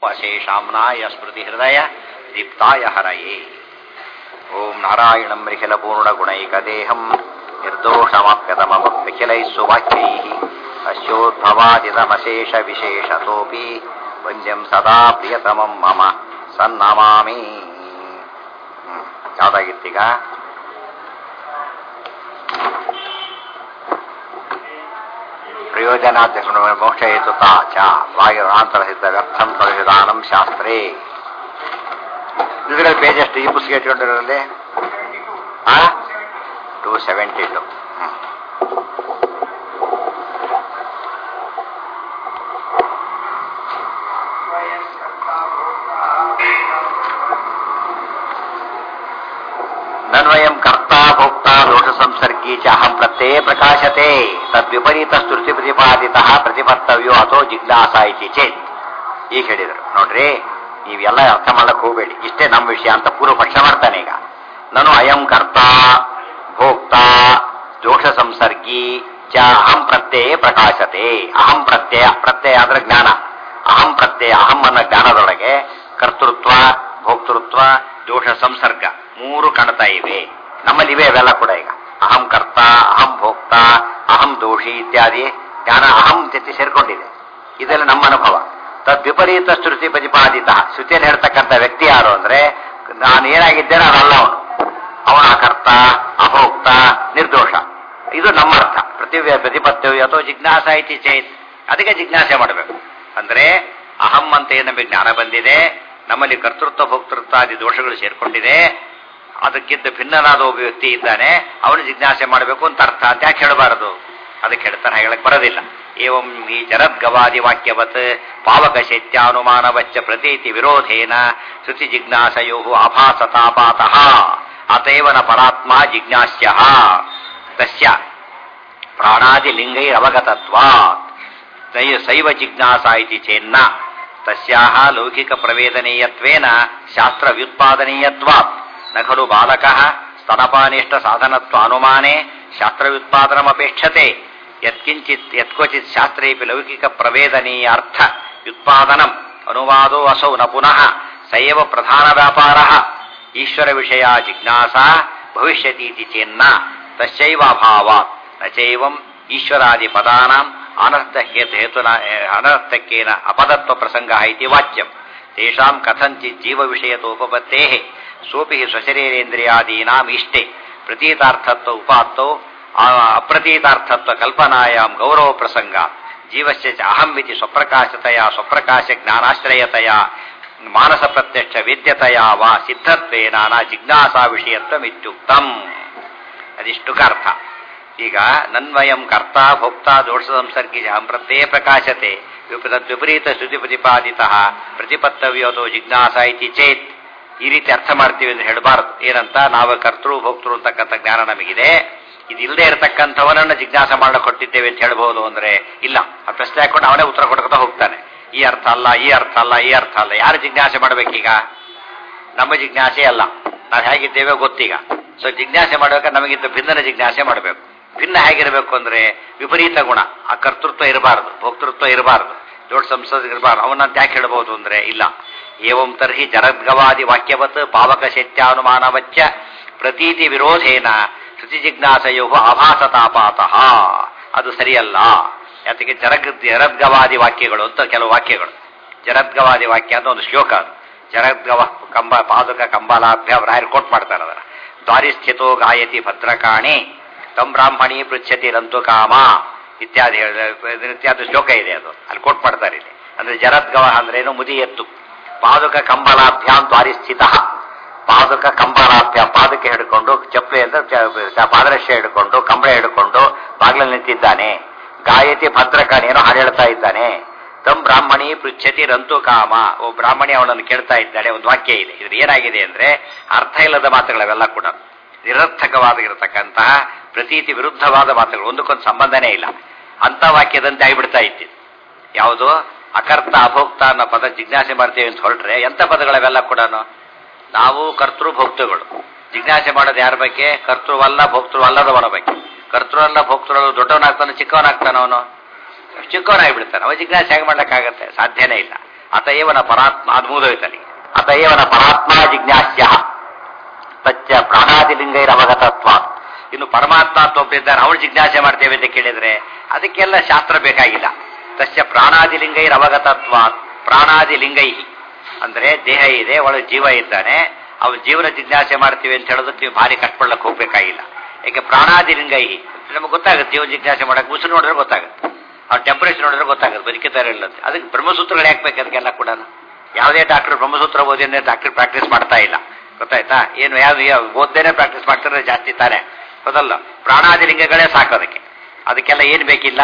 ಅಶೇಷಾಮ್ನಾಯ ಸ್ಮೃತಿ ಹೃದಯ ದೀಪ್ತಾಯ ಹರಯೇ ಓಂ ನಾರಾಯಣಂ ನಿಖಿಲಪೂರ್ಣಗುಣೈಕದೇಹಂ ನಿರ್ದೋಷಮಾಪ್ಯತಮಮಖಿಲೈः ಸುವಾಕ್ಯೈः ಅಸ್ಯೋದ್ಭವಾದಿದಮಶೇಷವಿಶೇಷತೋಪಿ ವಂದ್ಯಂ ಸದಾ ಪ್ರಿಯತಮಂ ಮಮ ಸನ್ನಮಾಮಿ ಹ್ಮ್. ಯಾವ್ದಾಗಿತ್ತೀಗ ಪ್ರಯೋಜನಾಧ್ಯಕ್ಷ ಮೋಕ್ಷ ಹೇತು ಚ ವಾಯುರಾಂತರಹಿತ ವ್ಯರ್ಥಂ ಪ್ರವಿಧಾನಂ ಶಾಸ್ತ್ರೇ ಇದರಲ್ಲಿ ಪೇಜ್ ಎಷ್ಟು ಈ ಪುಸ್ತಕ ಇಟ್ಕೊಂಡಿರೋದ್ರಲ್ಲಿ ಟೂ ಸೆವೆಂಟಿ ಟು ನನ್ವಯಂ ಕರ್ತಾ ಭೋಕ್ತಾ ದೋಷ ಸಂಸರ್ಗಿ ಚ ಅಹಂ ಪ್ರತ್ಯೇ ಪ್ರಕಾಶತೆ ತದ್ವಿಪರೀತ ಸ್ತುತಿ ಪ್ರತಿಪಾದಿತ ಪ್ರತಿಪರ್ತವ್ಯೋ ಅಥೋ ಜಿಜ್ಞಾಸ ಇತಿ ಚೇತ್ ಈಗ ಹೇಳಿದರು ನೋಡ್ರಿ ನೀವೆಲ್ಲ ಅರ್ಥ ಮಾಡಕ್ ಹೋಗಬೇಡಿ ಇಷ್ಟೇ ನಮ್ಮ ವಿಷಯ ಅಂತ ಪೂರ್ವ ಪಕ್ಷ ಮಾಡ್ತಾನೆ ಈಗ ನಾನು ಅಯಂ ಕರ್ತಾ ಭೋಕ್ತಾ ದೋಷ ಸಂಸರ್ಗಿ ಚ ಅಹಂ ಪ್ರತ್ಯಯ ಪ್ರಕಾಶತೆ ಅಹಂ ಪ್ರತ್ಯಯ ಪ್ರತ್ಯಯ ಅಂದ್ರೆ ಜ್ಞಾನ ಅಹಂ ಪ್ರತ್ಯಯ ಅಹಂ ಅನ್ನೋ ಜ್ಞಾನದೊಳಗೆ ಕರ್ತೃತ್ವ ಭೋಕ್ತೃತ್ವ ದೋಷ ಸಂಸರ್ಗ ಮೂರು ಕಾಣ್ತಾ ಇವೆ ನಮ್ಮಲ್ಲಿ ಇವೆ ಅವೆಲ್ಲ ಕೂಡ ಈಗ ಅಹಂ ಕರ್ತ ಅಹಂ ಭೋಕ್ತ ಅಹಂ ದೋಷಿ ಇತ್ಯಾದಿ ಜ್ಞಾನ ಅಹಂ ಜೊತೆ ಸೇರ್ಕೊಂಡಿದೆ ಇದೆಲ್ಲ ನಮ್ಮ ಅನುಭವ ತದ್ ವಿಪರೀತ ಶ್ರುತಿ ಪ್ರತಿಪಾದಿತ ಶ್ರುತಿಯಲ್ಲಿ ಹೇಳ್ತಕ್ಕಂಥ ವ್ಯಕ್ತಿ ಯಾರು ಅಂದ್ರೆ ನಾನು ಏನಾಗಿದ್ದೇನೆ ಅದಲ್ಲ ಅವನು ಅವನ ಕರ್ತ ಅಭೋಕ್ತ ನಿರ್ದೋಷ ಇದು ನಮ್ಮ ಅರ್ಥ ಪ್ರತಿ ಪ್ರತಿಪತ್ತವ್ಯ ಅಥವಾ ಜಿಜ್ಞಾಸ ಇತಿ ಚೇತ್ ಅದಕ್ಕೆ ಜಿಜ್ಞಾಸೆ ಮಾಡಬೇಕು ಅಂದ್ರೆ ಅಹಂ ಅಂತ ಏನು ನಮಗೆ ಜ್ಞಾನ ಬಂದಿದೆ ನಮ್ಮಲ್ಲಿ ಕರ್ತೃತ್ವ ಭೋಕ್ತೃತ್ವಾದಿ ದೋಷಗಳು ಸೇರ್ಕೊಂಡಿದೆ ಅದಕ್ಕಿಂತ ಭಿನ್ನನಾದ ಒಬ್ಬ ವ್ಯಕ್ತಿ ಇದ್ದಾನೆ ಅವನು ಜಿಜ್ಞಾಸೆ ಮಾಡಬೇಕು ಅಂತ ಅರ್ಥ ಅಂತ ಯಾಕೆ ಹೇಳಬಾರದು ಅದಕ್ಕೆ ಹೇಳ್ತಾನೆ ಹೇಳಕ್ ಬರೋದಿಲ್ಲ ಏವಂ ಈ ಜರದ್ಗವಾದಿ ವಾಕ್ಯವತ್ ಪಾವಕ ಶೈತ್ಯಾನುಮಾನವಚ್ಚ ಪ್ರತೀತಿ ವಿರೋಧೇನ ಶ್ರುತಿ ಜಿಜ್ಞಾಸಯೋ ಆಭಾಸತಾಪಾತಃ ಅತೇವನ ಪರಾತ್ಮ ಜಿಜ್ಞಾಸ್ಯ ತಸ್ಯ ಪ್ರಾಣಾದಿ ಲಿಂಗೈರವಗತತ್ವಾತ್ ತೈ- ಸೈವ ಜಿಜ್ಞಾಸ ಇತಿ ಚೇನ್ನ ತಸ್ಯಾಹ ಲೌಕಿಕ ಪ್ರವೇದನೀಯತ್ವೇನ ಶಾಸ್ತ್ರ ವ್ಯುತ್ಪಾದನೀಯತ್ವಾತ್ ನ ಖಲು ಬಾಲಕಃ ಸ್ತನಪಾನಿಷ್ಠ ಸಾಧನತ್ವ ಅನುಮಾನೆ ಶಾಸ್ತ್ರ ವ್ಯುತ್ಪಾದನಮಪೇಕ್ಷತೆ ಯತ್ಕಿಂಚಿತ್ ಯತ್ಕ್ವಚಿತ್ ಶಾಸ್ತ್ರೇಪಿ ಲೌಕಿಕ ಪ್ರವೇದನೀಯ ಅರ್ಥ ವ್ಯುತ್ಪಾದನಂ ಅನುವಾದೋ ಅಸೌ ನ ಪುನಃ ಸಯವ ಪ್ರಧಾನ ವ್ಯಾಪಾರ ಈಶ್ವರ ವಿಷಯ ಜಿಜ್ಞಾಸ ಭವಿಷ್ಯತೀತಿ ಚೇನ್ನ ತಸ್ಯೈವಾಭಾವಾತ್ ನ ಚೈವಂ ಈಶ್ವರಾದಿ ಪದಾನಾಂ ಅನರ್ಥ ಹೇತು ಹೇತುನ ಅನರ್ಥಕ್ಕೇನ ಅಪದತ್ವ ಪ್ರಸಂಗ ಇತಿ ವಾಚ್ಯಂ ತೇಷಾಂ ಕಥಂಚಿತ್ ಜೀವ ವಿಷಯತೋಪಪತ್ತೇ ಸೋಪಿ ಸ್ವಶರೀರೇಂದ್ರಿಯಾದೀನಾಂ ಇಷ್ಟೇ ಪ್ರತೀತಾರ್ಥತ್ವ ಉಪಾತ್ತೋ ಅಪ್ರತೀತಾರ್ಥತ್ವ ಕಲ್ಪನಾಯಾಂ ಗೌರವ ಪ್ರಸಂಗ ಜೀವಸ್ಯ ಚ ಅಹಂ ಇತಿ ಸ್ವಪ್ರಕಾಶತೆಯ ಸ್ವಪ್ರಕಾಶ ಜ್ಞಾನಾಶ್ರಯತೆಯ ಮಾನಸ ಪ್ರತ್ಯಕ್ಷ ವೇದ್ಯತೆಯ ವಾ ಸಿದ್ಧತ್ವೇನ ನ ಜಿಜ್ಞಾಸಾ ವಿಷಯತ್ವಮಿತ್ಯುಕ್ತಂ ಅದಿಷ್ಟು ಅರ್ಥ ಈಗ ನನ್ವಯಂ ಕರ್ತ ಭೋಕ್ತ ದೋಷ ಸಂಸರ್ಗಿ ಅಹಂ ಪ್ರತ್ಯೇ ಪ್ರಕಾಶತೆ ವಿಪರೀತ ಶ್ರುತಿ ಪ್ರತಿಪಾದಿತ ಪ್ರತಿಪತ್ತವ್ಯೋತೋ ಜಿಜ್ಞಾಸ ಇತಿ ಚೇತ್ ಈ ರೀತಿ ಅರ್ಥ ಮಾಡ್ತೀವಿ ಅಂತ ಹೇಳಬಾರದು ಏನಂತ ನಾವು ಕರ್ತೃ ಭೋಕ್ತೃ ಅಂತಕ್ಕಂಥ ಜ್ಞಾನ ನಮಗಿದೆ ಇದು ಇಲ್ಲದೆ ಇರತಕ್ಕಂಥವನನ್ನ ಜಿಜ್ಞಾಸ ಮಾಡಕ್ಕೆ ಕೊಟ್ಟಿದ್ದೇವೆ ಅಂತ ಹೇಳ್ಬೋದು ಅಂದ್ರೆ ಇಲ್ಲ ಆ ಪ್ರಶ್ನೆ ಹಾಕೊಂಡು ಅವನೇ ಉತ್ತರ ಕೊಡ್ಕೊತಾ ಹೋಗ್ತಾನೆ ಈ ಅರ್ಥ ಅಲ್ಲ ಈ ಅರ್ಥ ಅಲ್ಲ ಈ ಅರ್ಥ ಅಲ್ಲ ಯಾರು ಜಿಜ್ಞಾಸೆ ಮಾಡ್ಬೇಕೀಗ ನಮ್ಮ ಜಿಜ್ಞಾಸೆ ಅಲ್ಲ ನಾವು ಹೇಗಿದ್ದೇವೆ ಗೊತ್ತೀಗ ಸೊ ಜಿಜ್ಞಾಸೆ ಮಾಡ್ಬೇಕಾದ್ರೆ ನಮಗಿಂತ ಭಿನ್ನನ ಜಿಜ್ಞಾಸೆ ಮಾಡಬೇಕು ಭಿನ್ನ ಹೇಗಿರಬೇಕು ಅಂದ್ರೆ ವಿಪರೀತ ಗುಣ ಆ ಕರ್ತೃತ್ವ ಇರಬಾರದು ಭೋಕ್ತೃತ್ವ ಇರಬಾರದು ದೊಡ್ಡ ಸಂಸದ ಇರಬಾರದು ಅವನಂತ ಯಾಕೆ ಹೇಳ್ಬೋದು ಅಂದ್ರೆ ಇಲ್ಲ ಏವಂ ತರ್ಹಿ ಜರದ್ಗವಾದಿ ವಾಕ್ಯವತ್ ಪಾವಕ ಶೈತ್ಯಾನುಮಾನವಚ್ಚ ಪ್ರತೀತಿ ವಿರೋಧೇನ ಶ್ರುತಿ ಜಿಜ್ಞಾಸಯೋ ಆಭಾಸತಾಪಾತಃ ಅದು ಸರಿಯಲ್ಲ ಯಾತಕ್ಕೆ ಜರಗ್ ಜರದ್ಗವಾದಿ ವಾಕ್ಯಗಳು ಅಂತ ಕೆಲವು ವಾಕ್ಯಗಳು ಜರದ್ಗವಾದಿ ವಾಕ್ಯ ಅಂತ ಒಂದು ಶ್ಲೋಕ ಅದು ಜರದ್ಗವ ಕಂಬ ಪಾದುಕ ಕಂಬಲಾಭ್ಯ ರಾಯರು ಕೋಟ್ ಮಾಡ್ತಾರೆ ಅದರ ದ್ವಾರಿ ಸ್ಥಿತೋ ಗಾಯತಿ ಭದ್ರಕಾಣಿ ತಂ ಬ್ರಾಹ್ಮಣಿ ಪೃಚ್ಛತಿ ರಂತು ಕಾಮ ಇತ್ಯಾದಿ ಹೇಳ- ಇತ್ಯಾದಿ ಶ್ಲೋಕ ಇದೆ ಅದು ಅಲ್ಲಿ ಕೋಟ್ ಮಾಡ್ತಾರೆ ಇಲ್ಲಿ ಅಂದ್ರೆ ಜರದ್ಗವ ಅಂದ್ರೆ ಏನು ಮುದಿ ಎತ್ತು ಪಾದುಕ ಕಂಬಲಾಭ್ಯಾಂ ದ್ವಾರಿ ಸ್ಥಿತ ಪಾದುಕ ಕಂಬಲಾಭ್ಯ ಪಾದಕ್ಕೆ ಹಿಡ್ಕೊಂಡು ಚಪ್ಪಲಿ ಅಂದ್ರೆ ಚ- ಚ- ಪಾದರಕ್ಷೆ ಹಿಡ್ಕೊಂಡು ಕಂಬಳ ಹಿಡ್ಕೊಂಡು ಬಾಗಿಲಲ್ಲಿ ನಿಂತಿದ್ದಾನೆ ಗಾಯತಿ ಭದ್ರಕಾಣಿ ಏನೋ ಹಾಡು ಹೇಳ್ತಾ ಇದ್ದಾನೆ ತಂ ಬ್ರಾಹ್ಮಣಿ ಪೃಚ್ಛತಿ ರಂತು ಕಾಮ ಓ ಬ್ರಾಹ್ಮಣಿ ಅವಳನ್ನು ಕೇಳ್ತಾ ಇದ್ದಾಳೆ ಒಂದು ವಾಕ್ಯ ಇದೆ ಇದ್ರ ಏನಾಗಿದೆ ಅಂದ್ರೆ ಅರ್ಥ ಇಲ್ಲದ ಮಾತುಗಳವೆಲ್ಲ ಕೂಡ ನಿರರ್ಥಕವಾಗಿರತಕ್ಕಂತಹ ಪ್ರತೀತಿ ವಿರುದ್ಧವಾದ ಮಾತುಗಳು ಒಂದಕ್ಕೊಂದು ಸಂಬಂಧನೇ ಇಲ್ಲ ಅಂತ ವಾಕ್ಯದಂತೆ ಆಗಿಬಿಡ್ತಾ ಇತ್ತು ಯಾವುದು ಅಕರ್ತ ಅಭೋಕ್ತ ಅನ್ನೋ ಪದ ಜಿಜ್ಞಾಸೆ ಮಾಡ್ತೇವೆ ಅಂತ ಹೊರಟ್ರೆ ಎಂತ ಪದಗಳವೆಲ್ಲ ಕೂಡ ನಾವು ಕರ್ತೃ ಭೋಕ್ತೃಗಳು ಜಿಜ್ಞಾಸೆ ಮಾಡೋದು ಯಾರ ಬಗ್ಗೆ ಕರ್ತೃವಲ್ಲ ಭೋಕ್ತೃ ಅಲ್ಲದವನ ಬಗ್ಗೆ ಕರ್ತೃ ಅಲ್ಲ ಭೋಕ್ತೃ ಅಲ್ಲ ದೊಡ್ಡವನಾಗ್ತಾನೆ ಚಿಕ್ಕವನಾಗ್ತಾನ ಅವನು ಚಿಕ್ಕವನಾಗಿ ಬಿಡ್ತಾನೆ ಅವ ಜಿಜ್ಞಾಸೆ ಹೇಗೆ ಮಾಡ್ಲಿಕ್ಕಾಗತ್ತೆ ಸಾಧ್ಯನೇ ಇಲ್ಲ ಅತಏವನ ಪರಾತ್ಮ ಅದು ಮುಗಿದೋಯ್ತಲ್ಲಿ ಅತಏವನ ಪರಾತ್ಮ ಜಿಜ್ಞಾಸ್ಯ ತಚ್ಚ ಪ್ರಾಣಾದಿಲಿಂಗೈರವಗತತ್ವ ಇನ್ನು ಪರಮಾತ್ಮ ಅಂತ ಒಬ್ಬರಿದ್ದಾನೆ ಅವಳು ಜಿಜ್ಞಾಸೆ ಮಾಡ್ತೇವೆ ಅಂತ ಕೇಳಿದ್ರೆ ಅದಕ್ಕೆಲ್ಲ ಶಾಸ್ತ್ರ ಬೇಕಾಗಿಲ್ಲ ತಸ್ಯ ಪ್ರಾಣಾದಿಲಿಂಗೈರವಗತತ್ವ ಪ್ರಾಣಾದಿಲಿಂಗೈ ಅಂದ್ರೆ ದೇಹ ಇದೆ ಒಳಗೆ ಜೀವ ಇದ್ದಾನೆ ಅವನು ಜೀವನ ಜಿಜ್ಞಾಸೆ ಮಾಡ್ತೀವಿ ಅಂತ ಹೇಳೋದಕ್ಕೆ ನೀವು ಭಾರಿ ಕಟ್ಕೊಳ್ಳಕ್ಕೆ ಹೋಗ್ಬೇಕಾಗಿಲ್ಲ ಯಾಕೆ ಪ್ರಾಣಾದಿಲಿಂಗೈ ನಮಗೆ ಗೊತ್ತಾಗುತ್ತೆ ಜೀವನ ಜಿಜ್ಞಾಸೆ ಮಾಡಕ್ಕೆ ಉಸಿರು ನೋಡಿದ್ರೆ ಗೊತ್ತಾಗುತ್ತೆ ಅವ್ನ ಟೆಂಪರೇಚರ್ ನೋಡಿದ್ರೆ ಗೊತ್ತಾಗುತ್ತೆ ಬದುಕಿದ್ದಾರೆ ಇಲ್ಲ ಅಂತ ಅದಕ್ಕೆ ಬ್ರಹ್ಮಸೂತ್ರಗಳು ಯಾಕೆ ಬೇಕು ಅದಕ್ಕೆಲ್ಲ ಕೂಡ ಯಾವುದೇ ಡಾಕ್ಟರ್ ಬ್ರಹ್ಮಸೂತ್ರ ಓದಿದ್ರೆ ಡಾಕ್ಟರ್ ಪ್ರಾಕ್ಟೀಸ್ ಮಾಡ್ತಾ ಇಲ್ಲ ಗೊತ್ತಾಯ್ತಾ ಏನು ಯಾವ್ದು ಓದ್ದೇನೆ ಪ್ರಾಕ್ಟೀಸ್ ಮಾಡ್ತಾರೆ ಜಾಸ್ತಿ ತಾನೆ ಹೌದಲ್ಲ ಪ್ರಾಣಾದಿಲಿಂಗಗಳೇ ಸಾಕು ಅದಕ್ಕೆ ಅದಕ್ಕೆಲ್ಲ ಏನು ಬೇಕಿಲ್ಲ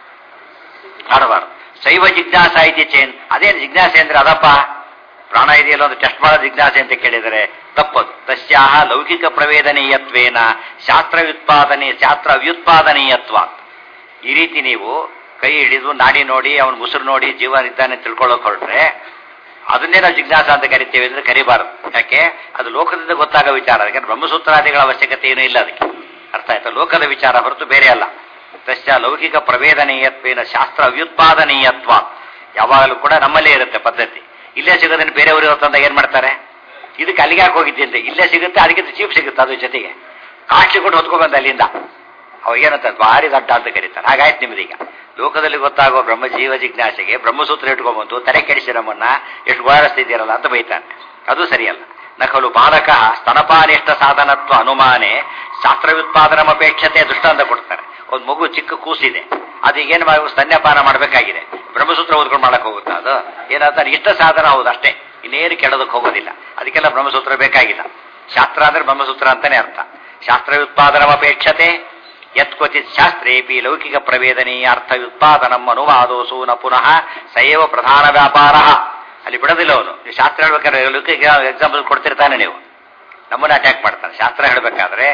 ಮಾಡಬಾರ್ದು ಶೈವ ಜಿಜ್ಞಾಸ ಐತಿ ಚೇನ್ ಅದೇನು ಜಿಜ್ಞಾಸೆ ಅಂದ್ರೆ ಅದಪ್ಪ ಪ್ರಾಣ ಇದೆಯಲ್ಲ ಒಂದು ಟೆಸ್ಟ್ ಮಾಡೋ ಜಿಜ್ಞಾಸೆ ಅಂತ ಕೇಳಿದರೆ ತಪ್ಪದು ತಸ್ಯಾಹ ಲೌಕಿಕ ಪ್ರವೇದನೀಯತ್ವೇನ ಶಾಸ್ತ್ರ ವ್ಯುತ್ಪಾದನೆ ಶಾಸ್ತ್ರ ವ್ಯುತ್ಪಾದನೀಯತ್ವ ಈ ರೀತಿ ನೀವು ಕೈ ಹಿಡಿದು ನಾಡಿ ನೋಡಿ ಅವನ ಉಸಿರು ನೋಡಿ ಜೀವ ಇದ್ದಾನೆ ತಿಳ್ಕೊಳ್ಳೋಕೆ ಹೊರಟ್ರೆ ಅದನ್ನೇ ನಾವು ಜಿಜ್ಞಾಸ ಅಂತ ಕರಿತೇವೆ ಅಂದ್ರೆ ಕರಿಬಾರದು ಯಾಕೆ ಅದು ಲೋಕದಿಂದ ಗೊತ್ತಾಗೋ ವಿಚಾರ ಯಾಕಂದ್ರೆ ಬ್ರಹ್ಮಸೂತ್ರಾದಿಗಳ ಅವಶ್ಯಕತೆ ಏನೂ ಇಲ್ಲ ಅದಕ್ಕೆ ಅರ್ಥ ಆಯ್ತಾ ಲೋಕದ ವಿಚಾರ ಹೊರತು ಬೇರೆ ಅಲ್ಲ ತಸ್ಯ ಲೌಕಿಕ ಪ್ರವೇದನೀಯತ್ವೇನ ಶಾಸ್ತ್ರ ವ್ಯುತ್ಪಾದನೀಯತ್ವ ಯಾವಾಗಲೂ ಕೂಡ ನಮ್ಮಲ್ಲೇ ಇರುತ್ತೆ ಪದ್ಧತಿ ಇಲ್ಲೇ ಸಿಗೋದನ್ನು ಬೇರೆಯವರು ತಂದಾಗ ಏನ್ ಮಾಡ್ತಾರೆ ಇದಕ್ಕೆ ಅಲ್ಲಿಗೆ ಯಾಕೆ ಹೋಗಿದ್ದೆ ಅಂತ ಇಲ್ಲೇ ಸಿಗುತ್ತೆ ಅದಕ್ಕಿಂತ ಚೀಪ್ ಸಿಗುತ್ತೆ ಅದ್ರ ಜೊತೆಗೆ ಕಾಸ್ಟ್ಲಿ ಕೊಟ್ಟು ಹೊತ್ಕೊಂಡ್ಬಂದ ಅಲ್ಲಿಂದ ಅವಾಗ ಏನಂತ ಭಾರಿ ದಡ್ಡ ಅಂತ ಕರೀತಾರೆ ಹಾಗಾಯ್ತು ನಿಮ್ದೀಗ ಲೋಕದಲ್ಲಿ ಗೊತ್ತಾಗುವ ಬ್ರಹ್ಮ ಜೀವ ಜಿಜ್ಞಾಸೆಗೆ ಬ್ರಹ್ಮಸೂತ್ರ ಇಟ್ಕೊಂಡ್ಬಂತು ತಲೆ ಕೆಡಿಸಿ ನಮ್ಮನ್ನ ಎಷ್ಟು ಗೋಳಸ್ತಿದ್ದೀರಲ್ಲ ಅಂತ ಬೈತಾನೆ ಅದು ಸರಿಯಲ್ಲ ನಕಲು ಬಾಲಕ ಸ್ತನಪಾನಿಷ್ಠ ಸಾಧನತ್ವ ಅನುಮಾನೆ ಶಾಸ್ತ್ರ ವ್ಯುತ್ಪಾದನಮಪೇಕ್ಷತೆ ದೃಷ್ಟಾಂತ ಕೊಡ್ತಾರೆ ಒಂದು ಮಗು ಚಿಕ್ಕ ಕೂಸಿದೆ ಅದೀಗೇನು ಮಾಡಿ ಸ್ತನ್ಯಪಾನ ಮಾಡಬೇಕಾಗಿದೆ ಬ್ರಹ್ಮಸೂತ್ರ ಓದ್ಕೊಂಡು ಮಾಡಕ್ ಹೋಗುತ್ತಾ ಅದು ಏನಾಗ್ತಾರೆ ಇಷ್ಟ ಸಾಧನ ಹೌದು ಅಷ್ಟೇ ಇನ್ನೇನು ಕೆಳದಕ್ಕೆ ಹೋಗೋದಿಲ್ಲ ಅದಕ್ಕೆಲ್ಲ ಬ್ರಹ್ಮಸೂತ್ರ ಬೇಕಾಗಿಲ್ಲ ಶಾಸ್ತ್ರ ಅಂದ್ರೆ ಬ್ರಹ್ಮಸೂತ್ರ ಅಂತಾನೆ ಅರ್ಥ ಶಾಸ್ತ್ರ ವ್ಯುತ್ಪಾದನಮಪೇಕ್ಷತೆ ಯತ್ ಕ್ವಚಿತ್ ಶಾಸ್ತ್ರೇಪಿ ಲೌಕಿಕ ಪ್ರವೇದನೀಯ ಅರ್ಥ ವ್ಯುತ್ಪಾದನಂ ಅನುವಾದೋಸು ನ ಪುನಃ ಸಯವ ಪ್ರಧಾನ ವ್ಯಾಪಾರ ಅಲ್ಲಿ ಬಿಡೋದಿಲ್ಲ ಅವನು ನೀವು ಶಾಸ್ತ್ರ ಹೇಳ್ಬೇಕಾದ್ರೆ ಲೌಕಿಕ ಎಕ್ಸಾಂಪಲ್ ಕೊಡ್ತಿರ್ತಾನೆ ನೀವು ನಮ್ಮನ್ನ ಅಟ್ಯಾಕ್ ಮಾಡ್ತಾನೆ ಶಾಸ್ತ್ರ ಹೇಳಬೇಕಾದ್ರೆ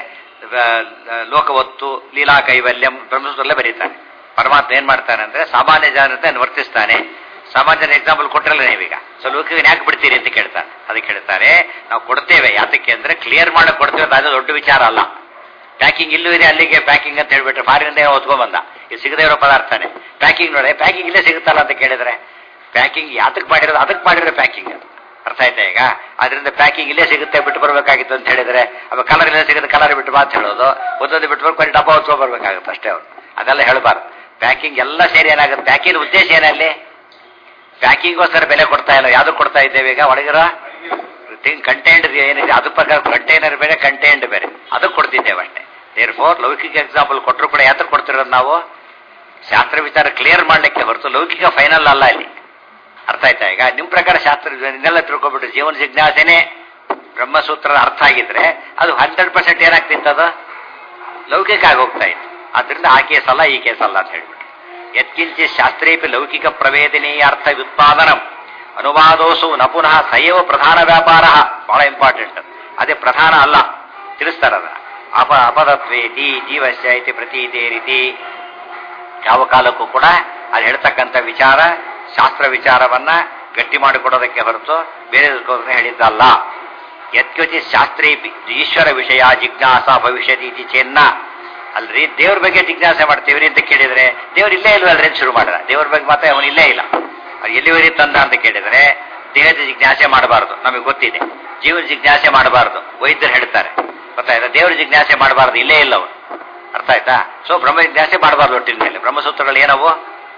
ಲೋಕವತ್ತು ಲೀಲಾ ಕೈವಲ್ಯಂ ಬ್ರಹ್ಮಸೂತ್ರಲ್ಲೇ ಬರೀತಾನೆ ಪರಮಾತ್ಮ ಏನ್ ಮಾಡ್ತಾನೆ ಅಂದ್ರೆ ಸಾಮಾನ್ಯ ಜನತೆ ವರ್ತಿಸ್ತಾನೆ ಸಾಮಾನ್ಯ ಜನ ಎಕ್ಸಾಂಪಲ್ ಕೊಟ್ಟಿರಲ್ಲ ನೀವೀಗ ಸೊ ಲೋಕಿಗೆ ಯಾಕೆ ಬಿಡ್ತೀರಿ ಅಂತ ಕೇಳ್ತಾನೆ ಅದಕ್ಕೆ ಹೇಳ್ತಾರೆ ನಾವು ಕೊಡ್ತೇವೆ ಯಾತಕ್ಕೆ ಅಂದ್ರೆ ಕ್ಲಿಯರ್ ಮಾಡಕ್ ಕೊಡ್ತೇವೆ ಅದು ದೊಡ್ಡ ವಿಚಾರ ಅಲ್ಲ ಪ್ಯಾಕಿಂಗ್ ಇಲ್ಲೂ ಇದೆ ಅಲ್ಲಿಗೆ ಪ್ಯಾಕಿಂಗ್ ಅಂತ ಹೇಳ್ಬಿಟ್ರೆ ಫಾರಿನಿಂದ ಹೊತ್ಕೊಂಡ್ ಬಂದ ಇದು ಸಿಗದೇ ಇರೋ ಪದಾರ್ಥನೇ ಪ್ಯಾಕಿಂಗ್ ನೋಡಿ ಪ್ಯಾಕಿಂಗ್ ಇಲ್ಲೇ ಸಿಗುತ್ತಲ್ಲ ಅಂತ ಕೇಳಿದ್ರೆ ಪ್ಯಾಕಿಂಗ್ ಯಾತಕ್ಕೆ ಮಾಡಿರೋದು ಅದಕ್ಕೆ ಮಾಡಿರೋ ಪ್ಯಾಕಿಂಗ್ ಅದು ಅರ್ಥ ಆಯ್ತಾ ಈಗ ಅದರಿಂದ ಪ್ಯಾಕಿಂಗ್ ಇಲ್ಲೇ ಸಿಗುತ್ತೆ ಬಿಟ್ಟು ಬರಬೇಕಾಗಿತ್ತು ಅಂತ ಹೇಳಿದ್ರೆ ಅವ ಕಲರ್ ಇಲ್ಲೇ ಸಿಗುತ್ತೆ ಕಲರ್ ಬಿಟ್ಟು ಮಾತು ಹೇಳೋದು ಒಂದೊಂದು ಬಿಟ್ಟು ಬರ್ಕೊಂಡು ಡಬ್ಬ ಹೊತ್ಕೊಂಡ್ ಬರ್ಬೇಕಾಗುತ್ತೆ ಅಷ್ಟೇ ಅವ್ರು ಅದೆಲ್ಲ ಹೇಳಬಾರ್ದು ಪ್ಯಾಕಿಂಗ್ ಎಲ್ಲ ಸೇರಿ ಏನಾಗುತ್ತೆ ಪ್ಯಾಕಿಂಗ್ ಉದ್ದೇಶ ಏನಲ್ಲಿ ಪ್ಯಾಕಿಂಗ್ಗೋಸ್ಕರ ಬೆಲೆ ಕೊಡ್ತಾ ಇಲ್ಲ ಯಾವ್ದು ಕೊಡ್ತಾ ಇದ್ದೇವೆ ಈಗ ಒಳಗಿರೋ ಥಿಂಗ್ ಕಂಟೆಂಟ್ ಏನಿದೆ ಅದು ಪ್ರಕಾರ ಕಂಟೈನರ್ ಬೇರೆ ಕಂಟೆಂಟ್ ಬೇರೆ ಅದಕ್ಕೆ ಕೊಡ್ತಿದ್ದೇವೆ ಅಷ್ಟೇ ದೇರ್ ಫೋರ್ ಲೌಕಿಕ ಎಕ್ಸಾಂಪಲ್ ಕೊಟ್ಟರು ಕೂಡ ಯಾತ್ರ ಕೊಡ್ತಿರೋದು ನಾವು ಶಾಸ್ತ್ರ ವಿಚಾರ ಕ್ಲಿಯರ್ ಮಾಡ್ಲಿಕ್ಕೆ ಹೊರತು ಲೌಕಿಕ ಫೈನಲ್ ಅಲ್ಲ ಇಲ್ಲಿ ಅರ್ಥ ಆಯ್ತಾ ಈಗ ನಿಮ್ ಪ್ರಕಾರ ಶಾಸ್ತ್ರ ಇದನ್ನೆಲ್ಲ ತಿಳ್ಕೊಬಿಟ್ಟು ಜೀವನ ಜಿಜ್ಞಾಸೆನೆ ಬ್ರಹ್ಮಸೂತ್ರದ ಅರ್ಥ ಆಗಿದ್ರೆ ಅದು ಹಂಡ್ರೆಡ್ ಪರ್ಸೆಂಟ್ ಏನಾಗ್ತಿತ್ತು ಅದು ಲೌಕಿಕ ಆಗಿ ಹೋಗ್ತಾ ಇತ್ತು ಆದ್ರಿಂದ ಆ ಕೇಸ್ ಅಲ್ಲ ಈ ಕೇಸ್ ಅಲ್ಲ ಅಂತ ಹೇಳ್ಬಿಟ್ಟು ಯತ್ಕಿಂಚಿ ಶಾಸ್ತ್ರೇಪಿ ಲೌಕಿಕ ಪ್ರವೇದನೀಯ ಅರ್ಥ ವ್ಯುತ್ಪಾದನಂ ಅನುವಾದೋಸು ನ ಪುನಃ ಸಯವ ಪ್ರಧಾನ ವ್ಯಾಪಾರ ಬಹಳ ಇಂಪಾರ್ಟೆಂಟ್ ಅದೇ ಪ್ರಧಾನ ಅಲ್ಲ ತಿಳಿಸ್ತಾರದ ಅಪ ಅಪದತ್ವೇತಿ ಜೀವಶ್ಯ ಇತಿ ಪ್ರತೀತಿ ರೀತಿ ಯಾವ ಕಾಲಕ್ಕೂ ಕೂಡ ಅದು ಹೇಳ್ತಕ್ಕಂಥ ವಿಚಾರ ಶಾಸ್ತ್ರ ವಿಚಾರವನ್ನ ಗಟ್ಟಿ ಮಾಡಿಕೊಡೋದಕ್ಕೆ ಹೊರತು ಬೇರೆ ಹೇಳಿದ್ದಲ್ಲ ಯತ್ಕೋಚಿ ಶಾಸ್ತ್ರೇಪಿ ಈಶ್ವರ ವಿಷಯ ಜಿಜ್ಞಾಸ ಭವಿಷ್ಯದಿ ಚೆನ್ನ ಅಲ್ರಿ ದೇವ್ರ ಬಗ್ಗೆ ಜಿಜ್ಞಾಸೆ ಮಾಡ್ತೀವ್ರಿ ಅಂತ ಕೇಳಿದ್ರೆ ದೇವ್ರು ಇಲ್ಲೇ ಇಲ್ವಲ್ರಿ ಶುರು ಮಾಡಿದ ದೇವ್ರ ಬಗ್ಗೆ ಮಾತ್ರ ಅವನು ಇಲ್ಲೇ ಇಲ್ಲ ಅವ್ರು ಎಲ್ಲಿವರಿ ತಂದ ಅಂತ ಕೇಳಿದ್ರೆ ದೇಹದ ಜಿಜ್ಞಾಸೆ ಮಾಡಬಾರದು ನಮಗೆ ಗೊತ್ತಿದೆ ಜೀವನ ಜಿಜ್ಞಾಸೆ ಮಾಡಬಾರದು ವೈದ್ಯರು ಹೇಳ್ತಾರೆ ಗೊತ್ತಾಯ್ತಾ ದೇವ್ರ ಜಿಜ್ಞಾಸೆ ಮಾಡಬಾರದು ಇಲ್ಲೇ ಇಲ್ಲ ಅವನು ಅರ್ಥ ಆಯ್ತಾ ಸೊ ಬ್ರಹ್ಮ ಜಿಜ್ಞಾಸೆ ಮಾಡಬಾರ್ದು ಒಟ್ಟಿನ ಮೇಲೆ ಬ್ರಹ್ಮಸೂತ್ರಗಳು ಏನವು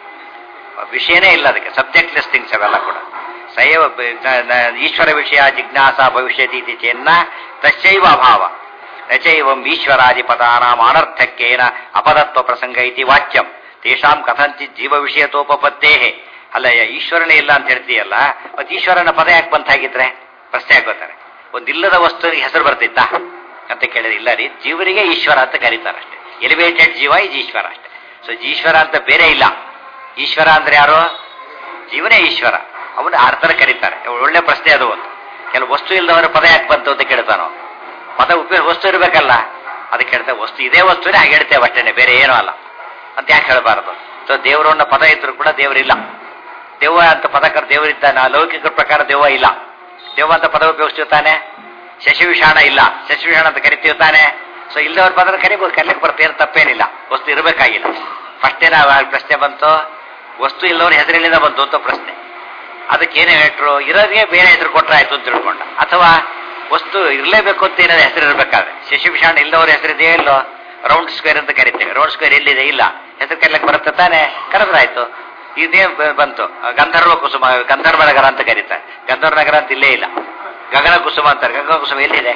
ವಿಷಯನೇ ಇಲ್ಲ ಅದಕ್ಕೆ ಸಬ್ಜೆಕ್ಟ್ ಲೆಸ್ ಥಿಂಗ್ಸ್ ಅವೆಲ್ಲ ಕೂಡ ಸಯವ ಈಶ್ವರ ವಿಷಯ ಜಿಜ್ಞಾಸ ಭವಿಷ್ಯತಿ ಚೆನ್ನ ತಶ್ಚೈವ ಅಭಾವ ನಚೈವಂ ಈಶ್ವರಾದಿಪದಾನಾಂ ಅನರ್ಥಕ್ಕೇನ ಅಪದತ್ವ ಪ್ರಸಂಗ ಇತಿ ವಾಚ್ಯಂ ತೇಷಾಂ ಕಥಂಚಿತ್ ಜೀವ ವಿಷಯತೋಪತ್ತೇ ಅಲ್ಲ ಈಶ್ವರನೇ ಇಲ್ಲ ಅಂತ ಹೇಳ್ತೀಯಲ್ಲ ಮತ್ತೆ ಈಶ್ವರನ ಪದ ಯಾಕೆ ಬಂತಾಗಿದ್ರೆ ಪ್ರಶ್ನೆ ಆಗೋತಾರೆ ಒಂದಿಲ್ಲದ ವಸ್ತುವಿಗೆ ಹೆಸರು ಬರ್ತಿತ್ತಾ ಅಂತ ಕೇಳಿದ್ರೆ ಇಲ್ಲ ರೀ ಜೀವರಿಗೆ ಈಶ್ವರ ಅಂತ ಕರೀತಾರೆ ಅಷ್ಟೇ ಎಲಿವೇಟೆಡ್ ಜೀವ ಇಸ್ ಈಶ್ವರ ಅಷ್ಟೇ ಸೊ ಈಶ್ವರ ಅಂತ ಬೇರೆ ಇಲ್ಲ ಈಶ್ವರ ಅಂದ್ರೆ ಯಾರು ಜೀವನೇ ಈಶ್ವರ ಅವನು ಅರ್ಥನ ಕರೀತಾರೆ ಒಳ್ಳೆ ಪ್ರಶ್ನೆ ಅದು ಒಂದು ಕೆಲವು ವಸ್ತು ಇಲ್ಲದವರ ಪದ ಯಾಕೆ ಬಂತು ಅಂತ ಕೇಳ್ತಾನೋ ಪದ ಉಪಯೋಗ ವಸ್ತು ಇರಬೇಕಲ್ಲ ಅದಕ್ಕೆ ಹೇಳ್ತೇವೆ ವಸ್ತು ಇದೇ ವಸ್ತುನೇ ಹಾಗೆ ಹೇಳ್ತೇವೆ ಅಷ್ಟೇನೆ ಬೇರೆ ಏನೂ ಅಲ್ಲ ಅಂತ ಯಾಕೆ ಹೇಳಬಾರದು ಸೊ ದೇವರನ್ನ ಪದ ಇದ್ರು ಕೂಡ ದೇವರಿಲ್ಲ ದೆವ್ವ ಅಂತ ಪದ ಕರ್ ದೇವರಿದ್ದಾನೆ ಲೌಕಿಕ ಪ್ರಕಾರ ದೆವ್ವ ಇಲ್ಲ ದೆವ್ವ ಅಂತ ಪದ ಉಪಯೋಗಿಸ್ತಿರ್ತಾನೆ ಶಶಿವಿಷಾಣ ಇಲ್ಲ ಶಶಿವಿಷಾಣ ಅಂತ ಕರಿತೀವಿ ತಾನೆ ಸೊ ಇಲ್ಲದವ್ರ ಪದ ಕರಿಬೋದು ಕರ್ಲಿಕ್ಕೆ ಬರುತ್ತೆ ಏನು ತಪ್ಪೇನಿಲ್ಲ ವಸ್ತು ಇರಬೇಕಾಗಿಲ್ಲ ಫಸ್ಟ್ ಏನ ಪ್ರಶ್ನೆ ಬಂತು ವಸ್ತು ಇಲ್ಲದವ್ರ ಹೆಸರಿನಿಂದ ಬಂತು ಅಂತ ಪ್ರಶ್ನೆ ಅದಕ್ಕೆ ಏನೇ ಹೆಟ್ರು ಇರೋರಿಗೆ ಬೇರೆ ಹೆಸರು ಕೊಟ್ರೆ ಆಯ್ತು ಅಂತ ತಿಳ್ಕೊಂಡ ಅಥವಾ ವಸ್ತು ಇರಲೇಬೇಕು ಅಂತ ಏನಾದ್ರು ಹೆಸರು ಇರಬೇಕಾದ್ರೆ ಶಶಿಭೂಷಣ ಇಲ್ಲದವ್ರ ಹೆಸರಿದೆಯೋ ಇಲ್ಲೋ ರೌಂಡ್ ಸ್ಕ್ವೇರ್ ಅಂತ ಕರಿತೇವೆ ರೌಂಡ್ ಸ್ಕ್ವೇರ್ ಎಲ್ಲಿದೆ ಇಲ್ಲ ಹೆಸರು ಕರೀಲಕ್ಕೆ ಬರುತ್ತೆ ತಾನೆ ಕರೆದ್ರಾಯ್ತು ಇದೇ ಬ- ಬಂತು ಗಂಧರ್ವ ಕುಸುಮ ಗಂಧರ್ವ ನಗರ ಅಂತ ಕರೀತಾರೆ ಗಂಧರ್ವ ನಗರ ಅಂತ ಇಲ್ಲೇ ಇಲ್ಲ ಗಗನ ಕುಸುಮ ಅಂತಾರೆ ಗಗನ ಕುಸುಮ ಎಲ್ಲಿದೆ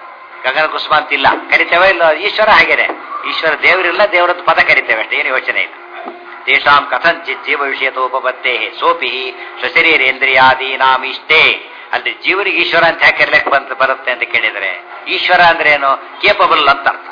ಗಗನ ಕುಸುಮ ಅಂತ ಇಲ್ಲ ಕರಿತೇವೆ ಇಲ್ಲ ಈಶ್ವರ ಹಾಗೇನೆ ಈಶ್ವರ ದೇವರಿಲ್ಲ ದೇವರದ್ದು ಪದ ಕರಿತೇವೆ ಅಷ್ಟೇ ಏನು ಯೋಚನೆ ಇಲ್ಲ ತೇಷಾಂ ಕಥಂಚಿತ್ ಜೀವ ವಿಷಯತೋಪತ್ತೇ ಸೋಪಿ ಸ್ವಶರೀರೇಂದ್ರಿಯಾದೀನಾಂ ಇಷ್ಟೇ ಅಲ್ಲಿ ಜೀವನಿಗೆ ಈಶ್ವರ ಅಂತ ಯಾಕೆ ಕರಿಲಕ್ಕೆ ಬಂತ ಬರುತ್ತೆ ಅಂತ ಕೇಳಿದರೆ ಈಶ್ವರ ಅಂದ್ರೆ ಏನು ಕೇಪಬಲ್ ಅಂತ ಅರ್ಥ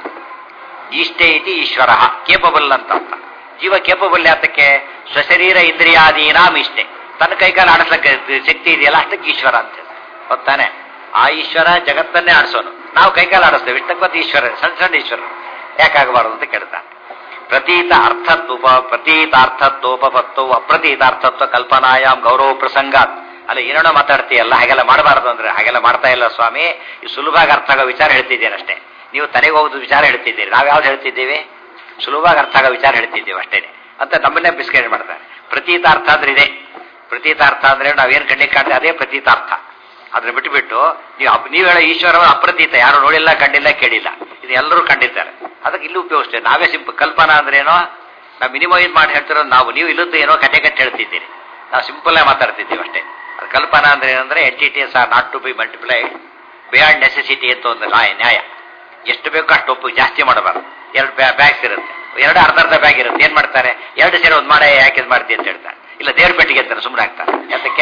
ಇಷ್ಟೇ ಇತಿ ಈಶ್ವರ ಕೇಪಬಲ್ ಅಂತ ಅರ್ಥ ಜೀವ ಕೇಪಬಲ್ ಯಾತಕ್ಕೆ ಸ್ವಶರೀರ ಇಂದ್ರಿಯಾದೀನಾಂ ಇಷ್ಟೇ ತನ್ನ ಕೈಕಾಲು ಆಡಿಸ್ಲಕ್ಕೆ ಶಕ್ತಿ ಇದೆಯಲ್ಲ ಅಷ್ಟಕ್ಕೆ ಈಶ್ವರ ಅಂತ ಗೊತ್ತಾನೆ ಆ ಈಶ್ವರ ಜಗತ್ತನ್ನೇ ಆಡಿಸೋನು ನಾವು ಕೈಕಾಲು ಆಡಿಸ್ತೇವೆ ಇಷ್ಟಕ್ಕೆ ಈಶ್ವರ ಸಣ್ಣ ಸಣ್ಣ ಈಶ್ವರ ಯಾಕಾಗಬಾರದು ಅಂತ ಕೇಳ್ತಾನೆ ಪ್ರತೀತ ಅರ್ಥತ್ವ ಪ್ರತೀತಾರ್ಥತ್ವೋಪತ್ತೋ ಅಪ್ರತೀತಾರ್ಥತ್ವ ಕಲ್ಪನಾಯಾಮ್ ಗೌರವ ಪ್ರಸಂಗಾತ್ ಅಲ್ಲ ಏನೇನೋ ಮಾತಾಡ್ತೀಯಲ್ಲ ಹಾಗೆಲ್ಲ ಮಾಡಬಾರದು ಅಂದ್ರೆ ಹಾಗೆಲ್ಲ ಮಾಡ್ತಾ ಇಲ್ಲ ಸ್ವಾಮಿ ಈ ಸುಲಭವಾಗಿ ಅರ್ಥ ಆಗೋ ವಿಚಾರ ಹೇಳ್ತಿದ್ದೇನೆ ಅಷ್ಟೇ ನೀವು ತಲೆಗೆ ಹೋಗೋದು ವಿಚಾರ ಹೇಳ್ತಿದ್ದೀರಿ ನಾವು ಯಾವ್ದು ಹೇಳ್ತಿದ್ದೀವಿ ಸುಲಭವಾಗಿ ಅರ್ಥ ಆಗೋ ವಿಚಾರ ಹೇಳ್ತಿದ್ದೀವಿ ಅಷ್ಟೇನೆ ಅಂತ ನಮ್ಮನ್ನೇ ಬಿಸ್ಕೆಟ್ ಮಾಡ್ತಾರೆ ಪ್ರತೀತಾರ್ಥ ಅಂದ್ರೆ ಇದೆ ಪ್ರತೀತಾರ್ಥ ಅಂದ್ರೆ ನಾವೇನು ಕಣ್ಣಿಗೆ ಕಾಣ್ತೇವೆ ಅದೇ ಪ್ರತೀತಾರ್ಥ ಅದನ್ನ ಬಿಟ್ಟುಬಿಟ್ಟು ನೀವು ಅಪ್- ನೀವು ಹೇಳೋ ಈಶ್ವರ ಅಪ್ರತೀತ ಯಾರು ನೋಡಿಲ್ಲ ಕಂಡಿಲ್ಲ ಕೇಳಿಲ್ಲ ಇದು ಎಲ್ಲರೂ ಕಂಡಿದ್ದಾರೆ ಅದಕ್ಕೆ ಇಲ್ಲಿ ಉಪಯೋಗಿಸ್ತೇವೆ ನಾವೇ ಸಿಂಪಲ್ ಕಲ್ಪನಾ ಅಂದ್ರೆ ಏನೋ ನಾವು ಮಿನಿಮೈಸ್ ಮಾಡಿ ಹೇಳ್ತಿರೋದು ನಾವು ನೀವು ಇಲ್ಲದ್ದು ಏನೋ ಕತೆ ಕಟ್ಟಿ ಹೇಳ್ತಿದ್ದೀರಿ ನಾವು ಸಿಂಪಲ್ ಆಗಿ ಮಾತಾಡ್ತಿದ್ದೀವಿ ಅಷ್ಟೇ ಅದು ಕಲ್ಪನಾ ಅಂದ್ರೆ ಏನಂದ್ರೆ entities are not to be multiply beyond necessity ಅಂತ ಒಂದು ನ್ಯಾಯ ನ್ಯಾಯ ಎಷ್ಟು ಬೇಕೋ ಅಷ್ಟು ಒಪ್ಪು ಜಾಸ್ತಿ ಮಾಡಬಾರ್ದು ಎರಡು ಬ್ಯಾಗ್ಸ್ ಇರುತ್ತೆ ಎರಡು ಅರ್ಧ ಅರ್ಧ ಬ್ಯಾಗ್ ಇರುತ್ತೆ ಏನ್ ಮಾಡ್ತಾರೆ ಎರಡು ಸೇರಿ ಒಂದು ಮಾಡೇ ಯಾಕೆ ಇದು ಮಾಡ್ತೀವಿ ಅಂತ ಹೇಳ್ತಾರೆ ಇಲ್ಲ ದೇವ್ರ ಪೆಟ್ಟಿಗೆ ಅಂತಾರೆ ಸುಮ್ಮನೆ ಆಗ್ತಾರೆ ಯಾತಕ್ಕೆ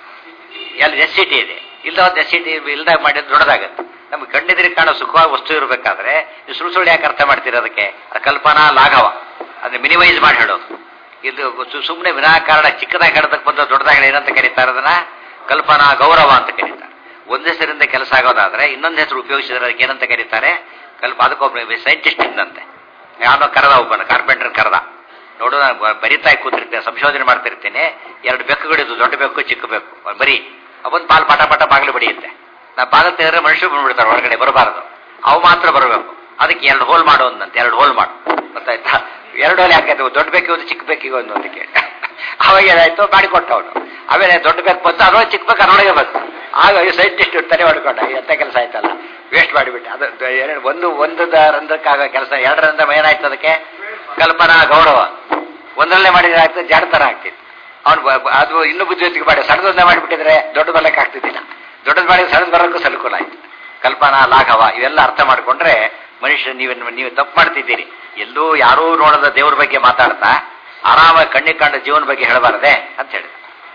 ಎಲ್ಲಿ ನೆಸಿಟಿ ಇದೆ ಇಲ್ಲ ಒಂದು ನೆಸಿಟಿ ಇಲ್ದಾಗ ಮಾಡಿದ್ರೆ ದೊಡ್ಡದಾಗತ್ತೆ ನಮ್ಗೆ ಕಣ್ಣಿದ್ರಿಗೆ ಕಾಣೋ ಸುಖವಾಗಿ ವಸ್ತು ಇರಬೇಕಾದ್ರೆ ನೀವು ಸುಳ್ಳು ಸುಳ್ಳು ಯಾಕೆ ಅರ್ಥ ಮಾಡ್ತೀರಿ ಅದಕ್ಕೆ ಅದು ಕಲ್ಪನಾ ಲಾಘವ ಅದನ್ನ ಮಿನಿಮೈಸ್ ಮಾಡಿ ಹೇಳೋದು ಇದು ಸುಮ್ಮನೆ ವಿನಾಕಾರಣ ಚಿಕ್ಕದಾಗಿ ಹೇಳೋದಕ್ಕೆ ಬಂದ ದೊಡ್ಡದಾಗಿ ಏನಂತ ಕರೀತಾರೆ ಅದನ್ನ ಕಲ್ಪನಾ ಗೌರವ ಅಂತ ಕರೀತಾರೆ ಒಂದ್ ಹೆಸರಿಂದ ಕೆಲಸ ಆಗೋದಾದ್ರೆ ಇನ್ನೊಂದು ಹೆಸರು ಉಪಯೋಗಿಸಿದ್ರೆ ಅದಕ್ಕೆ ಏನಂತ ಕರೀತಾರೆ ಕಲ್ಪ ಅದಕ್ಕೊಬ್ಬ ಸೈಂಟಿಸ್ಟ್ ಇದ್ದಂತೆ ಯಾವನೋ ಕರೆದ ಒಬ್ಬನ ಕಾರ್ಪೆಂಟರ್ ಕರೆದ ನೋಡು ನಾನು ಬ- ಬರಿತಾ ಕೂತಿರ್ತೇನೆ ಸಂಶೋಧನೆ ಮಾಡ್ತಿರ್ತೀನಿ ಎರಡು ಬೆಕ್ಕುಗಳಿದ್ದು ದೊಡ್ಡ ಬೆಕ್ಕು ಚಿಕ್ಕ ಬೆಕ್ಕು ಅವ್ನು ಬರೀ ಅವನ್ ಪಾಲ್ ಪಟ ಪಟ ಬಾಗಿಲು ಬಡಿಯುತ್ತೆ ನಾ ಬಾಗಿಲು ತೆಗೆದ್ರೆ ಮನುಷ್ಯರು ಬಂದ್ಬಿಡ್ತಾರೆ ಒಳಗಡೆ ಬರಬಾರದು ಅವು ಮಾತ್ರ ಬರಬೇಕು ಅದಕ್ಕೆ ಎರಡು ಹೋಲ್ ಮಾಡು ಅಂದಂತೆ ಎರಡು ಹೋಲ್ ಮಾಡು ಗೊತ್ತಾಯ್ತಾ ಎರಡು ಹೋಲ್ ಯಾಕೆ ದೊಡ್ಡ ಬೆಕ್ಕಿಗೆ ಒಂದು ಚಿಕ್ಕ ಬೆಕ್ಕಿಗೆ ಒಂದು ಅಂತ ಕೇಳಿ ಅವಾಗ ಏನಾಯ್ತು ಮಾಡಿ ಕೊಟ್ಟ ಅವನು ಆಮೇಲೆ ದೊಡ್ಡ ಬೆಕ್ಕು ಬಂತು ಅದರೊಳಗೆ ಚಿಕ್ಕ ಬೆಕ್ಕು ಅದರೊಳಗೆ ಬಂತು ಆಗ ಸೈಂಟಿಸ್ಟ್ ತಲೆ ಹೊಡ್ಕೊಂಡ ಎಂತ ಕೆಲಸ ಆಯ್ತಲ್ಲ ವೇಸ್ಟ್ ಮಾಡಿಬಿಟ್ಟೆ ಅದು ದ- ಎರಡು ಒಂದು ಒಂದು ದ- ರಂಧ್ರಕ್ಕಾಗೋ ಕೆಲಸ ಎರಡು ರಂಧ್ರ ಏನಾಯ್ತು ಅದಕ್ಕೆ ಕಲ್ಪನಾ ಗೌರವ ಒಂದರಲ್ಲೇ ಮಾಡಿದ್ರೆ ಆಗ್ತದೆ ಜಾಡ್ತರ ಆಗ್ತಿತ್ತು ಅವನು ಅದು ಇನ್ನೂ ಬುದ್ಧಿವಂತಿಕೆ ಮಾಡಿ ಸಣ್ಣದೊಂದೇ ಮಾಡಿಬಿಟ್ಟಿದ್ರೆ ದೊಡ್ಡ ಬಲಕ್ಕೆ ಆಗ್ತಿದ್ದಿಲ್ಲ ದೊಡ್ಡದು ಮಾಡಿದ್ರೆ ಸಣ್ಣದು ಬರೋಕ್ಕೂ ಸಲಕೂಲ ಆಯ್ತು ಕಲ್ಪನಾ ಲಾಘವ ಇವೆಲ್ಲ ಅರ್ಥ ಮಾಡ್ಕೊಂಡ್ರೆ ಮನುಷ್ಯ ನೀವು ನೀವು ತಪ್ಪು ಮಾಡ್ತಿದ್ದೀರಿ ಎಲ್ಲೂ ಯಾರೂ ನೋಡದ ದೇವ್ರ ಬಗ್ಗೆ ಮಾತಾಡ್ತಾ ಆರಾಮಾಗಿ ಕಣ್ಣಿಗೆ ಕಂಡ ಜೀವನ ಬಗ್ಗೆ ಹೇಳಬಾರದೆ ಅಂತ ಹೇಳಿದ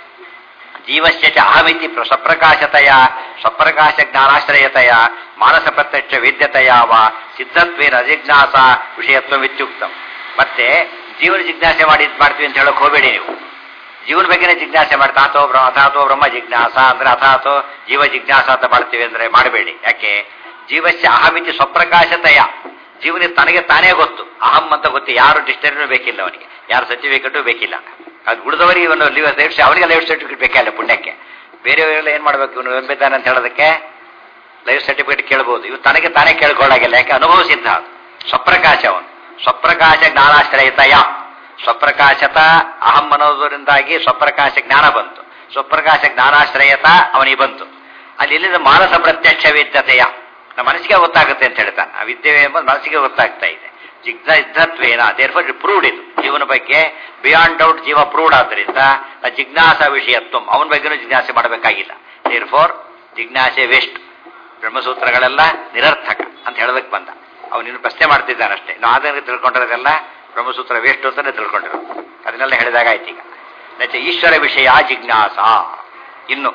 ಜೀವಸ್ಯ ಚ ಅಹಮಿತಿ ಪ್ರ- ಸ್ವಪ್ರಕಾಶತೆಯ ಸ್ವಪ್ರಕಾಶ ಜ್ಞಾನಾಶ್ರಯತೆಯ ಮಾನಸ ಪ್ರತ್ಯಕ್ಷ ವೇದ್ಯತೆಯ ವ ಸಿದ್ಧತ್ವೇನ ಅಜಿಜ್ಞಾಸ ವಿಷಯತ್ವವಿತ್ಯುಕ್ತಂ ಮತ್ತೆ ಜೀವನ ಜಿಜ್ಞಾಸೆ ಮಾಡಿ ಇದ್ ಮಾಡ್ತೀವಿ ಅಂತ ಹೇಳಕ್ ಹೋಗಬೇಡಿ ನೀವು ಜೀವನ ಬಗ್ಗೆನೇ ಜಿಜ್ಞಾಸೆ ಮಾಡ್ತಾ ಅಥೋ ಬ್ರ ಅಥಾಥೋ ಬ್ರಹ್ಮ ಜಿಜ್ಞಾಸ ಅಂದ್ರೆ ಅಥಾಥೋ ಜೀವ ಜಿಜ್ಞಾಸ ಅಂತ ಮಾಡ್ತೀವಿ ಅಂದ್ರೆ ಮಾಡಬೇಡಿ ಯಾಕೆ ಜೀವಸ್ಯ ಅಹಮಿತಿ ಸ್ವಪ್ರಕಾಶತೆಯ ಜೀವನ ತನಗೆ ತಾನೇ ಗೊತ್ತು ಅಹಂ ಅಂತ ಗೊತ್ತು ಯಾರು ಡಿಕ್ಷನರಿನೂ ಬೇಕಿಲ್ಲ ಅವನಿಗೆ ಯಾರು ಸರ್ಟಿಫಿಕೇಟು ಬೇಕಿಲ್ಲ ಅದು ಉಳಿದವರಿಗೆ ಇವನು ಲೀವ್ ಲೈಫ್ ಅವನಿಗೆ ಲೈಫ್ ಸರ್ಟಿಫಿಕೇಟ್ ಬೇಕಲ್ಲ ಪುಣ್ಯಕ್ಕೆ ಬೇರೆಯವರೆಲ್ಲ ಏನ್ ಮಾಡ್ಬೇಕು ಇವನು ಎಂಬಿದ್ದಾನೆ ಅಂತ ಹೇಳೋದಕ್ಕೆ ಲೈಫ್ ಸರ್ಟಿಫಿಕೇಟ್ ಕೇಳಬಹುದು ಇವು ತನಗೆ ತಾನೇ ಕೇಳ್ಕೊಳ್ಳಾಗಿಲ್ಲ ಯಾಕೆ ಅನುಭವಿಸಿದ್ದ ಅದು ಸ್ವಪ್ರಕಾಶ ಅವನು ಸ್ವಪ್ರಕಾಶ ಜ್ಞಾನಾಶ್ರಯಿತಯ ಸ್ವಪ್ರಕಾಶತ ಅಹಂ ಅನ್ನೋದರಿಂದಾಗಿ ಸ್ವಪ್ರಕಾಶ ಜ್ಞಾನ ಬಂತು ಸ್ವಪ್ರಕಾಶ ಜ್ಞಾನಾಶ್ರಯತ ಅವನಿಗೆ ಬಂತು ಅಲ್ಲಿ ಎಲ್ಲಿಂದ ಮಾನಸ ಪ್ರತ್ಯಕ್ಷ ವಿದ್ಯತೆಯ ನಮ್ಮ ಮನಸ್ಸಿಗೆ ಗೊತ್ತಾಗುತ್ತೆ ಅಂತ ಹೇಳ್ತಾನೆ ಆ ವಿದ್ಯೆ ಎಂಬುದು ಮನಸ್ಸಿಗೆ ಗೊತ್ತಾಗ್ತಾ ಇದೆ ಜಿಗ್ನ ಇದ್ದತ್ವೇನ ದೇರ್ಫೋರ್ ಪ್ರೂವ್ಡ್ ಇದು ಜೀವನ ಬಗ್ಗೆ ಬಿಯಾಂಡ್ ಡೌಟ್ ಜೀವ ಪ್ರೂವ್ಡ್ ಆದ್ದರಿಂದ ಆ ಜಿಜ್ಞಾಸ ವಿಷಯತ್ವ ಅವನ ಬಗ್ಗೆನೂ ಜಿಜ್ಞಾಸೆ ಮಾಡಬೇಕಾಗಿಲ್ಲ ದೇರ್ಫೋರ್ ಜಿಜ್ಞಾಸೆ ವೇಸ್ಟ್ ಬ್ರಹ್ಮಸೂತ್ರಗಳೆಲ್ಲ ನಿರರ್ಥಕ ಅಂತ ಹೇಳೋದಕ್ಕೆ ಬಂದ ಅವನು ಇನ್ನು ಪ್ರಶ್ನೆ ಮಾಡ್ತಿದ್ದಾನಷ್ಟೇ ನಾವು ಅದನ್ನು ತಿಳ್ಕೊಂಡಿರೋದೆಲ್ಲ ಬ್ರಹ್ಮಸೂತ್ರ ವೇಸ್ಟ್ ಅಂತಾನೆ ತಿಳ್ಕೊಂಡಿರೋದು ಅದನ್ನೆಲ್ಲ ಹೇಳಿದಾಗ ಆಯ್ತು ಈಗ ನಚ ಈಶ್ವರ ವಿಷಯ ಜಿಜ್ಞಾಸ ಇನ್ನು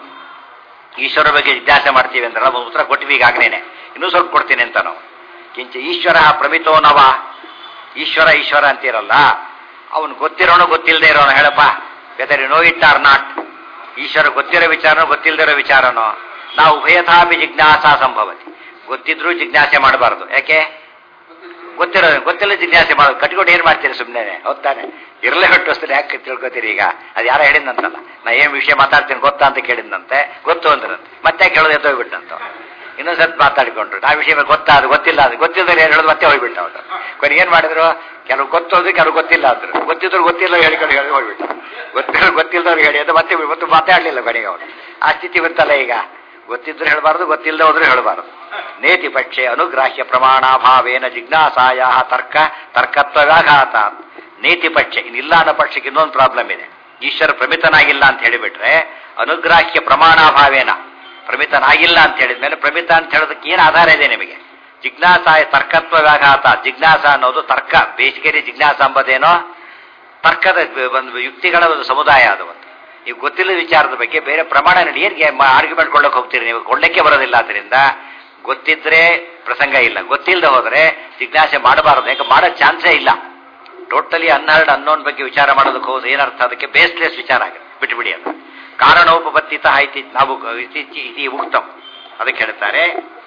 ಈಶ್ವರ ಬಗ್ಗೆ ಜಿಜ್ಞಾಸೆ ಮಾಡ್ತೀವಿ ಅಂದ್ರೆ ನಾವು ಉತ್ತರ ಕೊಟ್ಟಿವಿ ಈಗಾಗಲೇ ಇನ್ನೂ ಸ್ವಲ್ಪ ಕೊಡ್ತೀನಿ ಅಂತ ನಾವು ಕಿಂಚ ಈಶ್ವರ ಪ್ರಮಿತೋ ನವ ಈಶ್ವರ ಈಶ್ವರ ಅಂತಿರಲ್ಲ ಅವನು ಗೊತ್ತಿರೋನು ಗೊತ್ತಿಲ್ಲದೆ ಇರೋನು ಹೇಳಪ್ಪ whether know it or not ಈಶ್ವರ ಗೊತ್ತಿರೋ ವಿಚಾರನೋ ಗೊತ್ತಿಲ್ಲದೆ ಇರೋ ವಿಚಾರನೋ ನಾವು ಉಭಯಥಾಪಿ ಜಿಜ್ಞಾಸ ಸಂಭವತಿ ಗೊತ್ತಿದ್ರೂ ಜಿಜ್ಞಾಸೆ ಮಾಡಬಾರದು ಯಾಕೆ ಗೊತ್ತಿರೋ ಗೊತ್ತಿಲ್ಲ ಜಿಜ್ಞಾಸೆ ಮಾಡೋದು ಕಟ್ಕೊಂಡು ಏನ್ ಮಾಡ್ತೀರಿ ಸುಮ್ಮನೆ ಹೋಗ್ತಾನೆ ಇರಲೇ ಹೊಟ್ಟು ವಸ್ತು ಯಾಕೆ ತಿಳ್ಕೊತೀರಿ ಈಗ ಅದು ಯಾರ ಹೇಳಿದ್ನಂತಲ್ಲ ನಾ ಏನ್ ವಿಷಯ ಮಾತಾಡ್ತೀನಿ ಗೊತ್ತಾ ಅಂತ ಕೇಳಿದ್ನಂತೆ ಗೊತ್ತು ಅಂದ್ರಂತೆ ಮತ್ತೆ ಕೇಳೋದು ಎದ್ದೋಗ್ಬಿಟ್ಟಂತ ಇನ್ನೊಂದ್ಸತ್ ಮಾತಾಡಿಕೊಂಡ್ರು ಆ ವಿಷಯ ಗೊತ್ತಾ ಅದು ಗೊತ್ತಿಲ್ಲ ಅದು ಗೊತ್ತಿಲ್ಲದ್ರೆ ಏನು ಹೇಳೋದು ಮತ್ತೆ ಹೋಗ್ಬಿಟ್ಟ ಅವನು ಕೊನೆ ಏನ್ ಮಾಡಿದ್ರು ಕೆಲವು ಗೊತ್ತೋದು ಕೆಲವು ಗೊತ್ತಿಲ್ಲ ಅಂದ್ರು ಗೊತ್ತಿದ್ರು ಗೊತ್ತಿಲ್ಲ ಹೇಳಿಕೊಂಡು ಹೇಳಿ ಹೋಗ್ಬಿಟ್ಟ ಗೊತ್ತಿರೋ ಗೊತ್ತಿಲ್ಲದವ್ರು ಹೇಳಿ ಅದು ಮತ್ತೆ ಮತ್ತೆ ಮಾತಾಡ್ಲಿಲ್ಲ ಕೊನೆಗೆ ಅವನು ಆ ಸ್ಥಿತಿ ಬಂತಲ್ಲ ಈಗ ಗೊತ್ತಿದ್ರು ಹೇಳಬಾರ್ದು ಗೊತ್ತಿಲ್ಲದೆ ಹೋದ್ರು ಹೇಳಬಾರ್ದು ನೇತಿ ಪಕ್ಷೆ ಅನುಗ್ರಾಹ್ಯ ಪ್ರಮಾಣಾಭಾವೇನ ಜಿಜ್ಞಾಸಾಯ ತರ್ಕ ತರ್ಕತ್ವವ್ಯಾಘಾತ ನೀತಿ ಪಕ್ಷೆ ಇನ್ನಿಲ್ಲ ಅನ್ನೋ ಪಕ್ಷಕ್ಕೆ ಇನ್ನೊಂದು ಪ್ರಾಬ್ಲಮ್ ಇದೆ ಈಶ್ವರ ಪ್ರಮಿತನಾಗಿಲ್ಲ ಅಂತ ಹೇಳಿಬಿಟ್ರೆ ಅನುಗ್ರಾಹ್ಯ ಪ್ರಮಾಣಾಭಾವೇನ ಪ್ರಮಿತನಾಗಿಲ್ಲ ಅಂತ ಹೇಳಿದ್ಮೇಲೆ ಪ್ರಮಿತ ಅಂತ ಹೇಳೋದಕ್ಕೆ ಏನು ಆಧಾರ ಇದೆ ನಿಮಗೆ ಜಿಜ್ಞಾಸಾಯ ತರ್ಕತ್ವ ವ್ಯಾಘಾತ ಜಿಜ್ಞಾಸ ಅನ್ನೋದು ತರ್ಕ ಬೇಸಿಗೆಯಲ್ಲಿ ಜಿಜ್ಞಾಸ ಎಂಬುದೇನೋ ತರ್ಕದ ಒಂದು ಯುಕ್ತಿಗಳ ಒಂದು ಸಮುದಾಯ ಅದು ಒಂದು ನೀವು ಗೊತ್ತಿಲ್ಲದ ವಿಚಾರದ ಬಗ್ಗೆ ಬೇರೆ ಪ್ರಮಾಣ ನೋಡಿ ಏನ್ಗೆ ಆರ್ಗ್ಯುಮೆಂಟ್ ಕೊಳ್ಳಕ್ಕೆ ಹೋಗ್ತೀರಿ ನೀವು ಕೊಳ್ಳಕ್ಕೆ ಬರೋದಿಲ್ಲ ಅದರಿಂದ ಗೊತ್ತಿದ್ರೆ ಪ್ರಸಂಗ ಇಲ್ಲ ಗೊತ್ತಿಲ್ಲದೆ ಹೋದ್ರೆ ಜಿಜ್ಞಾಸೆ ಮಾಡಬಾರದು ಯಾಕೆ ಮಾಡೋ ಚಾನ್ಸೇ ಇಲ್ಲ ಟೋಟಲಿ ಅನ್ಹರ್ಡ್ ಅನ್ನೋನ್ ಬಗ್ಗೆ ವಿಚಾರ ಮಾಡೋದಕ್ಕೆ ಹೋದ್ರೆ ಏನರ್ಥ ಅದಕ್ಕೆ ಬೇಸ್ಲೆಸ್ ವಿಚಾರ ಆಗುತ್ತೆ ಬಿಟ್ಬಿಡಿ ಅದು ಕಾರಣೋಪಪತ್ತಿತ ಇತಿ ನಾವು ಇತಿ ಇತಿ ಉಕ್ತಂ ಅದಕ್ಕೆ ಹೇಳ್ತಾರೆ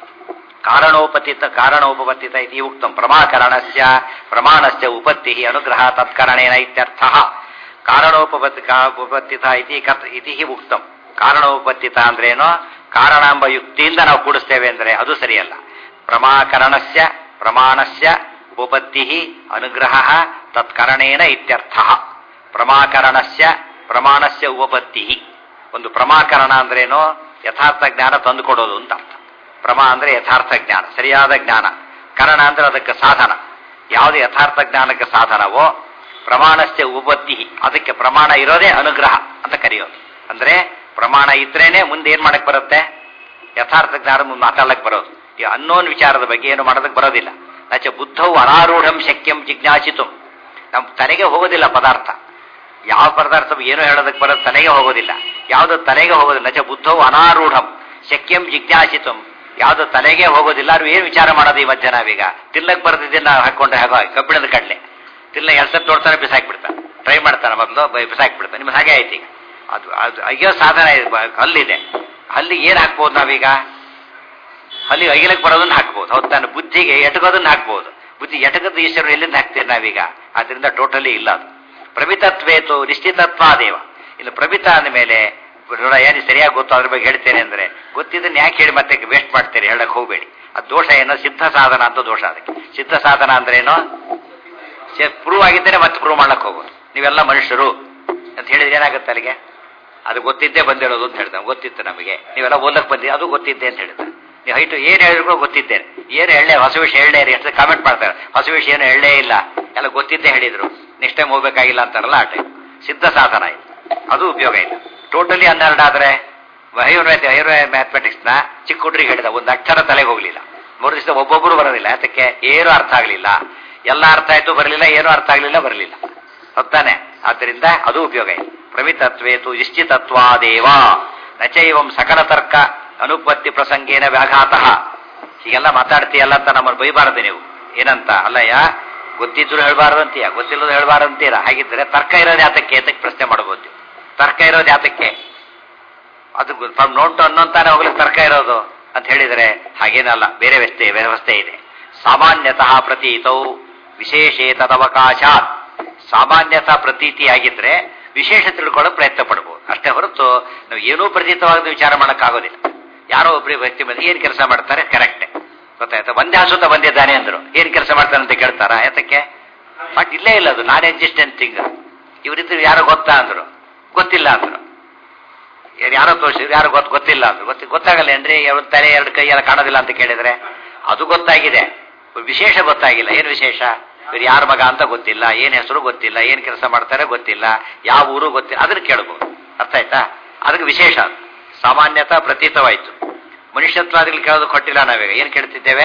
ಕಾರಣೋಪತಿತ ಕಾರಣೋಪಪತ್ತಿತ ಇತಿ ಉಕ್ತಂ ಪ್ರಮಾಕರಣಸ್ಯ ಪ್ರಮಾಣಸ್ಯ ಉಪತ್ತಿ ಅನುಗ್ರಹ ತತ್ಕರಣೇನ ಇತ್ಯರ್ಥ ಕಾರಣೋಪಪತ್ತಿ ಉಪಪತ್ತಿತ ಇತಿ ಕತ್ ಇತಿ ಉಕ್ತಂ ಕಾರಣೋಪತ್ತಿತ ಅಂದ್ರೇನು ಕಾರಣ ಎಂಬ ಯುಕ್ತಿಯಿಂದ ನಾವು ಕೂಡಿಸ್ತೇವೆ ಅಂದ್ರೆ ಅದು ಸರಿಯಲ್ಲ ಪ್ರಮಾಕರಣಸ್ಯ ಪ್ರಮಾಣಸ್ಯ ಉಪಪತ್ತಿ ಅನುಗ್ರಹ ತತ್ಕರಣೇನ ಇತ್ಯರ್ಥ ಪ್ರಮಾಕರಣಸ್ಯ ಪ್ರಮಾಣಸ್ಯ ಉಪಪತ್ತಿ ಒಂದು ಪ್ರಮಾಕರಣ ಅಂದ್ರೇನು ಯಥಾರ್ಥ ಜ್ಞಾನ ತಂದುಕೊಡೋದು ಅಂತ ಅರ್ಥ ಪ್ರಮಾ ಅಂದ್ರೆ ಯಥಾರ್ಥ ಜ್ಞಾನ ಸರಿಯಾದ ಜ್ಞಾನ ಕರಣ ಅಂದ್ರೆ ಅದಕ್ಕೆ ಸಾಧನ ಯಾವುದು ಯಥಾರ್ಥ ಜ್ಞಾನಕ್ಕೆ ಸಾಧನವೋ ಪ್ರಮಾಣಸ್ಯ ಉಪತ್ತಿ ಅದಕ್ಕೆ ಪ್ರಮಾಣ ಇರೋದೇ ಅನುಗ್ರಹ ಅಂತ ಕರೆಯೋದು ಅಂದ್ರೆ ಪ್ರಮಾಣ ಇದ್ರೇನೆ ಮುಂದೆ ಏನ್ ಮಾಡಕ್ ಬರುತ್ತೆ ಯಥಾರ್ಥ ಜ್ಞಾನ ಮುಂದೆ ಮಾತಾಡಕ್ ಬರೋದು ಈ ಅನ್ನೋನ್ ವಿಚಾರದ ಬಗ್ಗೆ ಏನು ಮಾಡೋದಕ್ಕೆ ಬರೋದಿಲ್ಲ ನಚ ಬುದ್ಧವು ಅನಾರೂಢಂ ಶಕ್ಯಂ ಜಿಜ್ಞಾಸಿತು ನಮ್ ತಲೆಗೆ ಹೋಗೋದಿಲ್ಲ ಪದಾರ್ಥ ಯಾವ ಪದಾರ್ಥ ಏನು ಹೇಳೋದಕ್ಕೆ ಬರೋದು ತಲೆಗೆ ಹೋಗೋದಿಲ್ಲ ಯಾವುದು ತಲೆಗೆ ಹೋಗೋದಿಲ್ಲ ನಚ ಬುದ್ಧವು ಅನಾರೂಢಂ ಶಕ್ಯಂ ಜಿಜ್ಞಾಸಿತು ಯಾವುದು ತಲೆಗೆ ಹೋಗೋದಿಲ್ಲ ಅವ್ರು ಏನು ವಿಚಾರ ಮಾಡೋದು ಈ ಮಧ್ಯ ನಾವೀಗ ತಿನ್ನಕ್ ಬರ್ತದಿನ್ನ ಹಾಕೊಂಡ್ರೆ ಹಾಗೋ ಕಬ್ಬಿಣದ ಕಡ್ಲೆ ತಿನ್ನ ಎಲ್ಸತ್ ನೋಡ್ತಾನೆ ಬಿಸಾಕ್ಬಿಡ್ತಾನೆ ಟ್ರೈ ಮಾಡ್ತಾನೆ ಮೊದಲು ಬಿಸಾಕ್ಬಿಡ್ತಾನೆ ನಿಮ್ಗೆ ಹಾಗೆ ಆಯ್ತು ಈಗ ಅದು ಅದು ಅಯ್ಯೋ ಸಾಧನ ಇದೆ ಬ- ಹಲ್ಲಿದೆ ಹಲ್ಲಿಗೆ ಏನ್ ಹಾಕ್ಬೋದು ನಾವೀಗ ಹಲ್ಲಿಗೆ ಅಗಿಲಕ್ಕೆ ಬರೋದನ್ನ ಹಾಕ್ಬೋದು ಹೌದು ತಾನು ಬುದ್ಧಿಗೆ ಎಟಗೋದನ್ನ ಹಾಕ್ಬೋದು ಬುದ್ಧಿ ಎಟಗದ ಈಶ್ವರರು ಎಲ್ಲಿಂದ ಹಾಕ್ತೀರಿ ನಾವೀಗ ಅದರಿಂದ ಟೋಟಲಿ ಇಲ್ಲ ಅದು ಪ್ರಮಿತತ್ವೇತು ನಿಶ್ಚಿತತ್ವ ದೇವ ಇನ್ನು ಪ್ರಮಿತ ಅಂದ ಮೇಲೆ ನೋಡ ಏನು ಸರಿಯಾಗಿ ಗೊತ್ತು ಅದ್ರ ಬಗ್ಗೆ ಹೇಳ್ತೇನೆ ಅಂದ್ರೆ ಗೊತ್ತಿದ್ದನ್ನ ಯಾಕೆ ಹೇಳಿ ಮತ್ತೆ ವೇಸ್ಟ್ ಮಾಡ್ತೀರಿ ಹೇಳಕ್ ಹೋಗಬೇಡಿ ಅದು ದೋಷ ಏನೋ ಸಿದ್ಧ ಸಾಧನ ಅಂತ ದೋಷ ಅದಕ್ಕೆ ಸಿದ್ಧ ಸಾಧನ ಅಂದ್ರೆ ಏನೋ ಪ್ರೂವ್ ಆಗಿದ್ದರೆ ಮತ್ತೆ ಪ್ರೂವ್ ಮಾಡಕ್ ಹೋಗೋದು ನೀವೆಲ್ಲ ಮನುಷ್ಯರು ಅಂತ ಹೇಳಿದ್ರೆ ಏನಾಗುತ್ತೆ ಅಲ್ಲಿಗೆ ಅದು ಗೊತ್ತಿದ್ದೇ ಬಂದಿರೋದು ಅಂತ ಹೇಳ್ತಾನೆ ಗೊತ್ತಿತ್ತು ನಮಗೆ ನೀವೆಲ್ಲ ಓದಕ್ ಬಂದಿ ಅದು ಗೊತ್ತಿದ್ದೆ ಅಂತ ಹೇಳ್ತಾನೆ ನೀವು ಹೈಟು ಏನ್ ಹೇಳಿದ್ರು ಗೊತ್ತಿದ್ದೇನೆ ಏನು ಹೇಳೇ ಹೊಸ ವಿಷಯ ಹೇಳೇ ಎಷ್ಟು ಕಾಮೆಂಟ್ ಮಾಡ್ತಾರೆ ಹೊಸ ವಿಷಯ ಏನು ಹೇಳೇ ಇಲ್ಲ ಎಲ್ಲ ಗೊತ್ತಿದ್ದೇ ಹೇಳಿದ್ರು ನೆಕ್ಸ್ಟ್ ಟೈಮ್ ಹೋಗ್ಬೇಕಾಗಿಲ್ಲ ಅಂತಾರಲ್ಲ ಆ ಟೈಮ್ ಸಿದ್ಧ ಸಾಧನ ಇದು ಅದು ಉಪಯೋಗ ಇಲ್ಲ ಟೋಟಲಿ ಹನ್ನೆರಡು ಆದ್ರೆ ಹೈರ್ ಹೈರ್ ಮ್ಯಾಥಮೆಟಿಕ್ಸ್ ನ ಚಿಕ್ಕ ಹುಡ್ರಿಗೆ ಹೇಳಿದ ಒಂದು ಅಕ್ಷರ ತಲೆಗೆ ಹೋಗ್ಲಿಲ್ಲ ಮೂರು ದಿವಸ ಒಬ್ಬೊಬ್ಬರು ಬರೋದಿಲ್ಲ ಅದಕ್ಕೆ ಏನು ಅರ್ಥ ಆಗ್ಲಿಲ್ಲ ಎಲ್ಲ ಅರ್ಥ ಆಯ್ತು ಬರಲಿಲ್ಲ ಏನು ಅರ್ಥ ಆಗ್ಲಿಲ್ಲ ಬರಲಿಲ್ಲ ಹೊತ್ತಾನೆ ಆದ್ದರಿಂದ ಅದು ಉಪಯೋಗ ಇಲ್ಲ ಪ್ರಮಿತತ್ವೇತು ನಿಶ್ಚಿತತ್ವಾದೇವ ನಚೈವಂ ಸಕಲ ತರ್ಕ ಅನುಪತ್ತಿ ಪ್ರಸಂಗೇನ ವ್ಯಾಘಾತಃ ಹೀಗೆಲ್ಲ ಮಾತಾಡ್ತೀಯಲ್ಲ ಅಂತ ನಮ್ಮನ್ನು ಬೈಬಾರದು ನೀವು ಏನಂತ ಅಲ್ಲಯ್ಯ ಗೊತ್ತಿದ್ರು ಹೇಳ್ಬಾರ್ದು ಅಂತೀಯ ಗೊತ್ತಿಲ್ಲದ ಹೇಳ್ಬಾರ್ದು ಅಂತೀರ ಹಾಗಿದ್ರೆ ತರ್ಕ ಇರೋದು ಯಾತಕ್ಕೆ ಏತಕ್ಕೆ ಪ್ರಶ್ನೆ ಮಾಡಬಹುದು ತರ್ಕ ಇರೋದು ಯಾತಕ್ಕೆ ಅದು ಫ್ರಮ್ ನೋನ್ ಟು ಅನ್ನೋಂತಾನೆ ಹೋಗ್ಲಿಕ್ಕೆ ತರ್ಕ ಇರೋದು ಅಂತ ಹೇಳಿದರೆ ಹಾಗೇನಲ್ಲ ಬೇರೆ ವ್ಯವಸ್ಥೆ ವ್ಯವಸ್ಥೆ ಇದೆ ಸಾಮಾನ್ಯತಃ ಪ್ರತೀತೌ ವಿಶೇಷೇತದವಕಾಶಾತ್ ಸಾಮಾನ್ಯತಃ ಪ್ರತೀತಿ ಆಗಿದ್ರೆ ವಿಶೇಷ ತಿಳ್ಕೊಳ್ಳೋ ಪ್ರಯತ್ನ ಪಡ್ಬೋದು ಅಷ್ಟೇ ಹೊರತು ನಾವು ಏನೂ ಪ್ರತೀತವಾದ ವಿಚಾರ ಮಾಡೋಕ್ಕಾಗೋದಿಲ್ಲ ಯಾರೋ ಒಬ್ಬರು ವ್ಯಕ್ತಿ ಬಂದು ಏನ್ ಕೆಲಸ ಮಾಡ್ತಾರೆ ಕರೆಕ್ಟ್ ಗೊತ್ತಾಯ್ತಾ ಒಂದೇ ಹಸುತ ಬಂದಿದ್ದಾನೆ ಅಂದ್ರು ಏನ್ ಕೆಲಸ ಮಾಡ್ತಾನೆ ಅಂತ ಕೇಳ್ತಾರ ಯಾತಕ್ಕೆ ಬಟ್ ಇಲ್ಲೇ ಇಲ್ಲ ಅದು ನಾನ್ ಎಕ್ಸಿಸ್ಟೆಂಟ್ ಥಿಂಗ್ ಇವರಿದ್ರು ಯಾರೋ ಗೊತ್ತಾ ಅಂದ್ರು ಗೊತ್ತಿಲ್ಲ ಅಂದ್ರು ಯಾರ್- ಯಾರೋ ತೋರಿಸಿದ್ರು ಯಾರು ಗೊತ್ತು ಗೊತ್ತಿಲ್ಲ ಅಂದ್ರು ಗೊತ್ತಿ ಗೊತ್ತಾಗಲ್ಲ ಏನ್ರಿ ಎರಡು ತಲೆ ಎರಡು ಕೈ ಎಲ್ಲ ಕಾಣೋದಿಲ್ಲ ಅಂತ ಕೇಳಿದ್ರೆ ಅದು ಗೊತ್ತಾಗಿದೆ ವಿಶೇಷ ಗೊತ್ತಾಗಿಲ್ಲ ಏನು ವಿಶೇಷ ಇವ್ರು ಯಾರ ಮಗ ಅಂತ ಗೊತ್ತಿಲ್ಲ ಏನ್ ಹೆಸರು ಗೊತ್ತಿಲ್ಲ ಏನ್ ಕೆಲಸ ಮಾಡ್ತಾರೆ ಗೊತ್ತಿಲ್ಲ ಯಾವ ಊರು ಗೊತ್ತಿಲ್ಲ ಅದನ್ನ ಕೇಳ್ಬೋದು ಅರ್ಥ ಆಯ್ತಾ ಅದಕ್ಕೆ ವಿಶೇಷ ಅದು ಸಾಮಾನ್ಯತ ಪ್ರತೀತವಾಯ್ತು ಮನುಷ್ಯತ್ವಾದಿಗಳು ಕೇಳೋದು ಕೊಟ್ಟಿಲ್ಲ ನಾವೀಗ ಏನ್ ಕೇಳ್ತಿದ್ದೇವೆ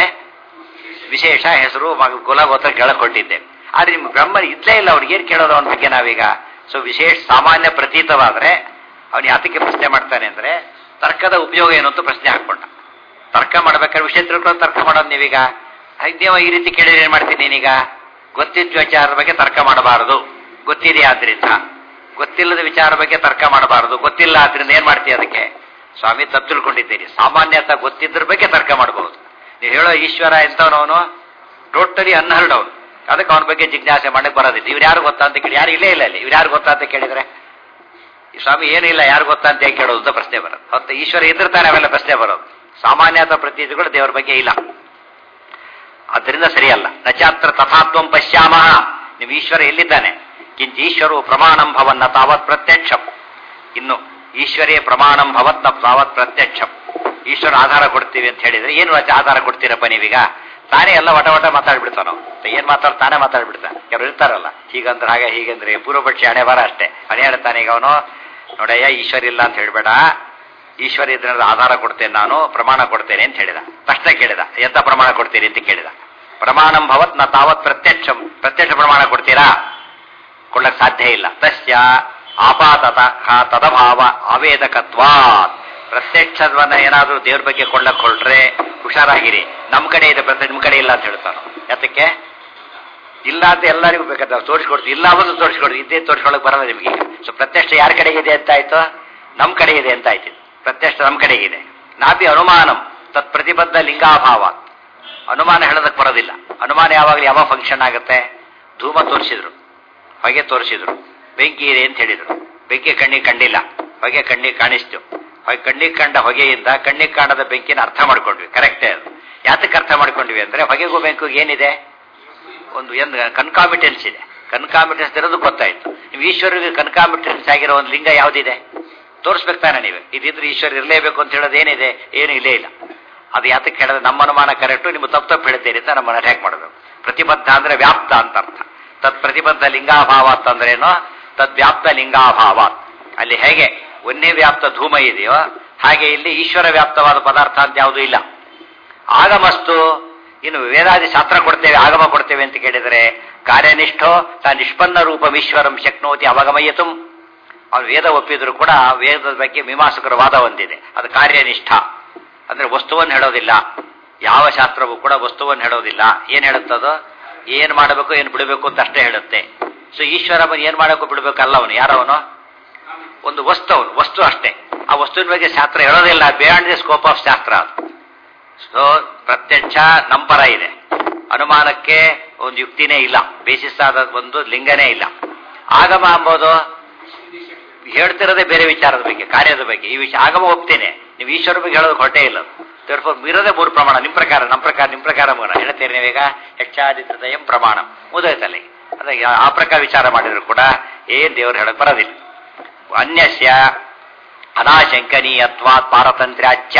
ವಿಶೇಷ ಹೆಸರು ಮಗ ಕುಲ ಗೋತ್ರ ಕೇಳಕ್ ಕೊಟ್ಟಿದ್ದೇವೆ ಆದ್ರೆ ನಿಮ್ ಬ್ರಹ್ಮ ಇದ್ಲೇ ಇಲ್ಲ ಅವ್ರಿಗೆ ಏನ್ ಕೇಳೋದು ಅವನ ಬಗ್ಗೆ ನಾವೀಗ ಸೊ ವಿಶೇಷ ಸಾಮಾನ್ಯ ಪ್ರತೀತವಾದ್ರೆ ಅವನು ಯಾತಕ್ಕೆ ಪ್ರಶ್ನೆ ಮಾಡ್ತಾನೆ ಅಂದ್ರೆ ತರ್ಕದ ಉಪಯೋಗ ಏನು ಅಂತ ಪ್ರಶ್ನೆ ಹಾಕೊಂಡ ತರ್ಕ ಮಾಡ್ಬೇಕಾದ್ರೆ ವಿಷಯ ತಿಳ್ಕೊಂಡು ತರ್ಕ ಮಾಡೋದು ನೀವೀಗ ನೀವು ಈ ರೀತಿ ಕೇಳಿದ್ರೆ ಏನ್ ಮಾಡ್ತೀನಿ ನೀನೀಗ ಗೊತ್ತಿದ್ದ ವಿಚಾರದ ಬಗ್ಗೆ ತರ್ಕ ಮಾಡಬಾರದು ಗೊತ್ತಿದೆ ಆದ್ರಿಂದ ಗೊತ್ತಿಲ್ಲದ ವಿಚಾರ ಬಗ್ಗೆ ತರ್ಕ ಮಾಡಬಾರದು ಗೊತ್ತಿಲ್ಲ ಆದ್ರಿಂದ ಏನ್ ಮಾಡ್ತೀಯ ಅದಕ್ಕೆ ಸ್ವಾಮಿ ತಪ್ಪು ತಿಳ್ಕೊಂಡಿದ್ದೀರಿ ಸಾಮಾನ್ಯತ ಗೊತ್ತಿದ್ರ ಬಗ್ಗೆ ತರ್ಕ ಮಾಡಬಹುದು ನೀವು ಹೇಳೋ ಈಶ್ವರ ಎಂತವನವನು ಟೋಟಲಿ ಅನ್ಹರ್ಡ್ ಅವನು ಅದಕ್ಕೆ ಅವನ ಬಗ್ಗೆ ಜಿಜ್ಞಾಸೆ ಮಾಡಕ್ ಬರೋದಿಲ್ಲ ಇವ್ರು ಯಾರು ಗೊತ್ತಾ ಅಂತ ಕೇಳಿ ಯಾರು ಇಲ್ಲೇ ಇಲ್ಲ ಅಲ್ಲಿ ಇವ್ರು ಯಾರು ಗೊತ್ತಾ ಅಂತ ಕೇಳಿದ್ರೆ ಈ ಸ್ವಾಮಿ ಏನಿಲ್ಲ ಯಾರು ಗೊತ್ತಾ ಅಂತ ಹೇಗೆ ಕೇಳೋದು ಅಂತ ಪ್ರಶ್ನೆ ಬರೋದು ಹೊತ್ತು ಈಶ್ವರ ಇದ್ದಿರ್ತಾನೆ ಅವೆಲ್ಲ ಪ್ರಶ್ನೆ ಬರೋದು ಸಾಮಾನ್ಯತ ಪ್ರತೀತಿಗಳು ದೇವರ ಬಗ್ಗೆ ಇಲ್ಲ ಅದರಿಂದ ಸರಿಯಲ್ಲ ನಚಾತ್ರ ತಥಾತ್ವಂ ಪಶ್ಯಾಮ ನೀವು ಈಶ್ವರ ಎಲ್ಲಿದ್ದಾನೆ ಕಿಂಚ ಈಶ್ವರೋ ಪ್ರಮಾಣಂ ಭವನ್ನ ತಾವತ್ ಪ್ರತ್ಯಕ್ಷಂ ಇನ್ನು ಈಶ್ವರೇ ಪ್ರಮಾಣಂ ಭವತ್ ನ ತಾವತ್ ಪ್ರತ್ಯಕ್ಷಂ ಈಶ್ವರ ಆಧಾರ ಕೊಡ್ತೀವಿ ಅಂತ ಹೇಳಿದ್ರೆ ಏನು ಆಚೆ ಆಧಾರ ಕೊಡ್ತೀರಪ್ಪ ನೀವೀಗ ತಾನೇ ಎಲ್ಲ ವಟ ವಟ ಮಾತಾಡ್ಬಿಡ್ತಾನೋ ಏನ್ ಮಾತಾಡ್ ತಾನೇ ಮಾತಾಡ್ಬಿಡ್ತಾನೆ ಕೆಲವರು ಇರ್ತಾರಲ್ಲ ಹೀಗಂದ್ರೆ ಹಾಗೆ ಹೀಗಂದ್ರೆ ಪೂರ್ವಪಕ್ಷಿ ಹಣೆ ಬರ ಅಷ್ಟೇ ಅದೇ ಹೇಳ್ತಾನೆ ಈಗ ಅವನು ನೋಡಯ್ಯ ಈಶ್ವರ ಇಲ್ಲ ಅಂತ ಹೇಳ್ಬೇಡ ಈಶ್ವರ ಇದ್ರ ಆಧಾರ ಕೊಡ್ತೇನೆ ನಾನು ಪ್ರಮಾಣ ಕೊಡ್ತೇನೆ ಅಂತ ಹೇಳಿದ ತಕ್ಷಣ ಕೇಳಿದ ಎಂತ ಪ್ರಮಾಣ ಕೊಡ್ತೀರಿ ಅಂತ ಕೇಳಿದ ಪ್ರಮಾಣಂ ಭವತ್ ನ ತಾವತ್ ಪ್ರತ್ಯಕ್ಷ ಪ್ರತ್ಯಕ್ಷ ಪ್ರಮಾಣ ಕೊಡ್ತೀರಾ ಕೊಡ್ಲಕ್ ಸಾಧ್ಯ ಇಲ್ಲ ತಸ್ಯ ಆಪಾತತ ತದಭಾವ ಆವೇದಕತ್ವಾತ್ ಪ್ರತ್ಯಕ್ಷವನ್ನ ಏನಾದ್ರೂ ದೇವ್ರ ಬಗ್ಗೆ ಕೊಳ್ಳಕ್ ಹೊರಟ್ರೆ ಹುಷಾರಾಗಿರಿ ನಮ್ ಕಡೆ ಇದೆ ಪ್ರತ್ಯಕ್ಷ ನಿಮ್ ಕಡೆ ಇಲ್ಲ ಅಂತ ಹೇಳ್ತಾನೆ ಯಾತಕ್ಕೆ ಇಲ್ಲ ಅಂತ ಎಲ್ಲರಿಗೂ ಬೇಕಾದ ತೋರಿಸ್ಕೊಡ್ತೀವಿ ಇಲ್ಲ ಒಂದು ತೋರಿಸ್ಕೊಡ್ತೀವಿ ಇದ್ದೇ ತೋರಿಸ್ಕೊಳಕ್ ಬರಲ್ಲ ನಿಮಗೆ ಸೊ ಪ್ರತ್ಯಕ್ಷ ಯಾರ ಕಡೆಗೆ ಇದೆ ಅಂತ ಆಯ್ತು ನಮ್ ಕಡೆ ಇದೆ ಅಂತ ಆಯ್ತು ಪ್ರತ್ಯಕ್ಷ ನಮ್ ಕಡೆಗಿದೆ ನಾಪಿ ಅನುಮಾನಂ ತತ್ ಪ್ರತಿಬದ್ಧ ಲಿಂಗಾಭಾವ ಅನುಮಾನ ಹೇಳೋದಕ್ಕೆ ಬರೋದಿಲ್ಲ ಅನುಮಾನ ಯಾವಾಗಲೂ ಯಾವ ಫಂಕ್ಷನ್ ಆಗುತ್ತೆ ಧೂಮ ತೋರಿಸಿದ್ರು ಹೊಗೆ ತೋರಿಸಿದ್ರು ಬೆಂಕಿ ಇದೆ ಅಂತ ಹೇಳಿದ್ರು ಬೆಂಕಿ ಕಣ್ಣಿಗೆ ಕಂಡಿಲ್ಲ ಹೊಗೆ ಕಣ್ಣಿಗೆ ಕಾಣಿಸ್ತು ಹೊಗೆ ಕಣ್ಣಿಗೆ ಕಂಡ ಹೊಗೆಯಿಂದ ಕಣ್ಣಿಗೆ ಕಾಣದ ಬೆಂಕಿನ ಅರ್ಥ ಮಾಡ್ಕೊಂಡ್ವಿ ಕರೆಕ್ಟೇ ಅದು ಯಾತಕ್ಕೆ ಅರ್ಥ ಮಾಡ್ಕೊಂಡ್ವಿ ಅಂದ್ರೆ ಹೊಗೆಗೂ ಬೆಂಕಿಗೂ ಏನಿದೆ ಒಂದು ಏನು ಕನ್ಕಾಮಿಟೆನ್ಸ್ ಇದೆ ಕನ್ಕಾಮಿಟೆನ್ಸ್ ಇರೋದು ಗೊತ್ತಾಯ್ತು ನೀವು ಈಶ್ವರಿಗೆ ಕನ್ಕಾಮಿಟೆನ್ಸ್ ಆಗಿರೋ ಒಂದು ಲಿಂಗ ಯಾವ್ದಿದೆ ತೋರಿಸ್ಬೇಕು ತಾನೆ ನೀವು ಇದಿದ್ರೆ ಈಶ್ವರ ಇರಲೇಬೇಕು ಅಂತ ಹೇಳೋದು ಏನಿದೆ ಏನು ಇಲ್ಲೇ ಇಲ್ಲ ಅದು ಯಾತಕ್ಕೆ ಹೇಳಿದ್ರೆ ನಮ್ಮ ಅನುಮಾನ ಕರೆಕ್ಟು ನೀವು ತಪ್ಪು ತಪ್ಪು ಹೇಳ್ತೀರಿ ಅಂತ ನಮ್ಮನ್ನು ಅಟ್ಯಾಕ್ ಮಾಡೋದು ಪ್ರತಿಬದ್ಧ ಅಂದ್ರೆ ವ್ಯಾಪ್ತ ಅಂತ ಅರ್ಥ ತತ್ ಪ್ರತಿಬದ್ಧ ಲಿಂಗಾಭಾವ ಅಂತಂದ್ರೇನು ತದ್ ವ್ಯಾಪ್ತ ಲಿಂಗಾಭಾವ ಅಲ್ಲಿ ಹೇಗೆ ಒಂದೇ ವ್ಯಾಪ್ತ ಧೂಮ ಇದೆಯೋ ಹಾಗೆ ಇಲ್ಲಿ ಈಶ್ವರ ವ್ಯಾಪ್ತವಾದ ಪದಾರ್ಥ ಅಂತ ಯಾವುದೂ ಇಲ್ಲ ಆಗಮಸ್ತು ಇನ್ನು ವೇದಾದಿ ಶಾಸ್ತ್ರ ಕೊಡ್ತೇವೆ ಆಗಮ ಕೊಡ್ತೇವೆ ಅಂತ ಕೇಳಿದರೆ ಕಾರ್ಯನಿಷ್ಠೋ ತಾ ನಿಷ್ಪನ್ನ ರೂಪಮೀಶ್ವರಂ ಶಕ್ನೋತಿ ಅವಗಮಯತು ಅವನು ವೇದ ಒಪ್ಪಿದ್ರು ಕೂಡ ವೇದದ ಬಗ್ಗೆ ಮೀಮಾಂಸಕರ ವಾದ ಹೊಂದಿದೆ ಅದು ಕಾರ್ಯನಿಷ್ಠ ಅಂದ್ರೆ ವಸ್ತುವನ್ನು ಹೇಳೋದಿಲ್ಲ ಯಾವ ಶಾಸ್ತ್ರವೂ ಕೂಡ ವಸ್ತುವನ್ನು ಹೇಳೋದಿಲ್ಲ ಏನ್ ಹೇಳುತ್ತದೋ ಏನ್ ಮಾಡಬೇಕು ಏನ್ ಬಿಡಬೇಕು ಅಂತ ಅಷ್ಟೇ ಹೇಳುತ್ತೆ ಸೊ ಈಶ್ವರ ಏನ್ ಮಾಡಬೇಕು ಬಿಡಬೇಕಲ್ಲ ಅವನು ಯಾರವನು ಒಂದು ವಸ್ತು ಅವನು ವಸ್ತು ಅಷ್ಟೇ ಆ ವಸ್ತುವಿನ ಬಗ್ಗೆ ಶಾಸ್ತ್ರ ಹೇಳೋದಿಲ್ಲ ಬಿಯಾಂಡ್ ದಿ ಸ್ಕೋಪ್ ಆಫ್ ಶಾಸ್ತ್ರ ಅದು ಸೊ ಪ್ರತ್ಯಕ್ಷ ನಂಬರ ಇದೆ ಅನುಮಾನಕ್ಕೆ ಒಂದು ಯುಕ್ತಿನೇ ಇಲ್ಲ ಬೇಸಿಸ್ ಆದ ಒಂದು ಲಿಂಗನೇ ಇಲ್ಲ ಆಗಮ ಅಂಬೋದು ಹೇಳ್ತಿರೋದೇ ಬೇರೆ ವಿಚಾರದ ಬಗ್ಗೆ ಕಾರ್ಯದ ಬಗ್ಗೆ ಈ ವಿಷಯ ಆಗಮ ಒಪ್ತೇನೆ ನೀವು ಈಶ್ವರ ಬಗ್ಗೆ ಹೇಳೋದು ಹೊಟ್ಟೆ ಇಲ್ಲ ತರ್ಫೋರ್ ಇರೋದೇ ಮೂರು ಪ್ರಮಾಣ ನಿಮ್ಮ ಪ್ರಕಾರ ನಮ್ಮ ಪ್ರಕಾರ ನಿಮ್ಮ ಪ್ರಕಾರ ಮೂರ ಹೇಳ್ತೀರಿ ನೀವೀಗ ಹೆಚ್ಚಾದಿತಯಂ ಪ್ರಮಾಣ ಮುದೋಯ್ತಲ್ಲಿ ಅದ ಆ ಪ್ರಕಾರ ವಿಚಾರ ಮಾಡಿದ್ರು ಕೂಡ ಏನ್ ದೇವರು ಹೇಳಕ್ ಬರೋದಿಲ್ಲ ಅನ್ಯಸ್ಯ ಅನಾಶಂಕನೀಯತ್ವಾತ್ ಪಾರತಂತ್ರ್ಯಾಚ್ಯ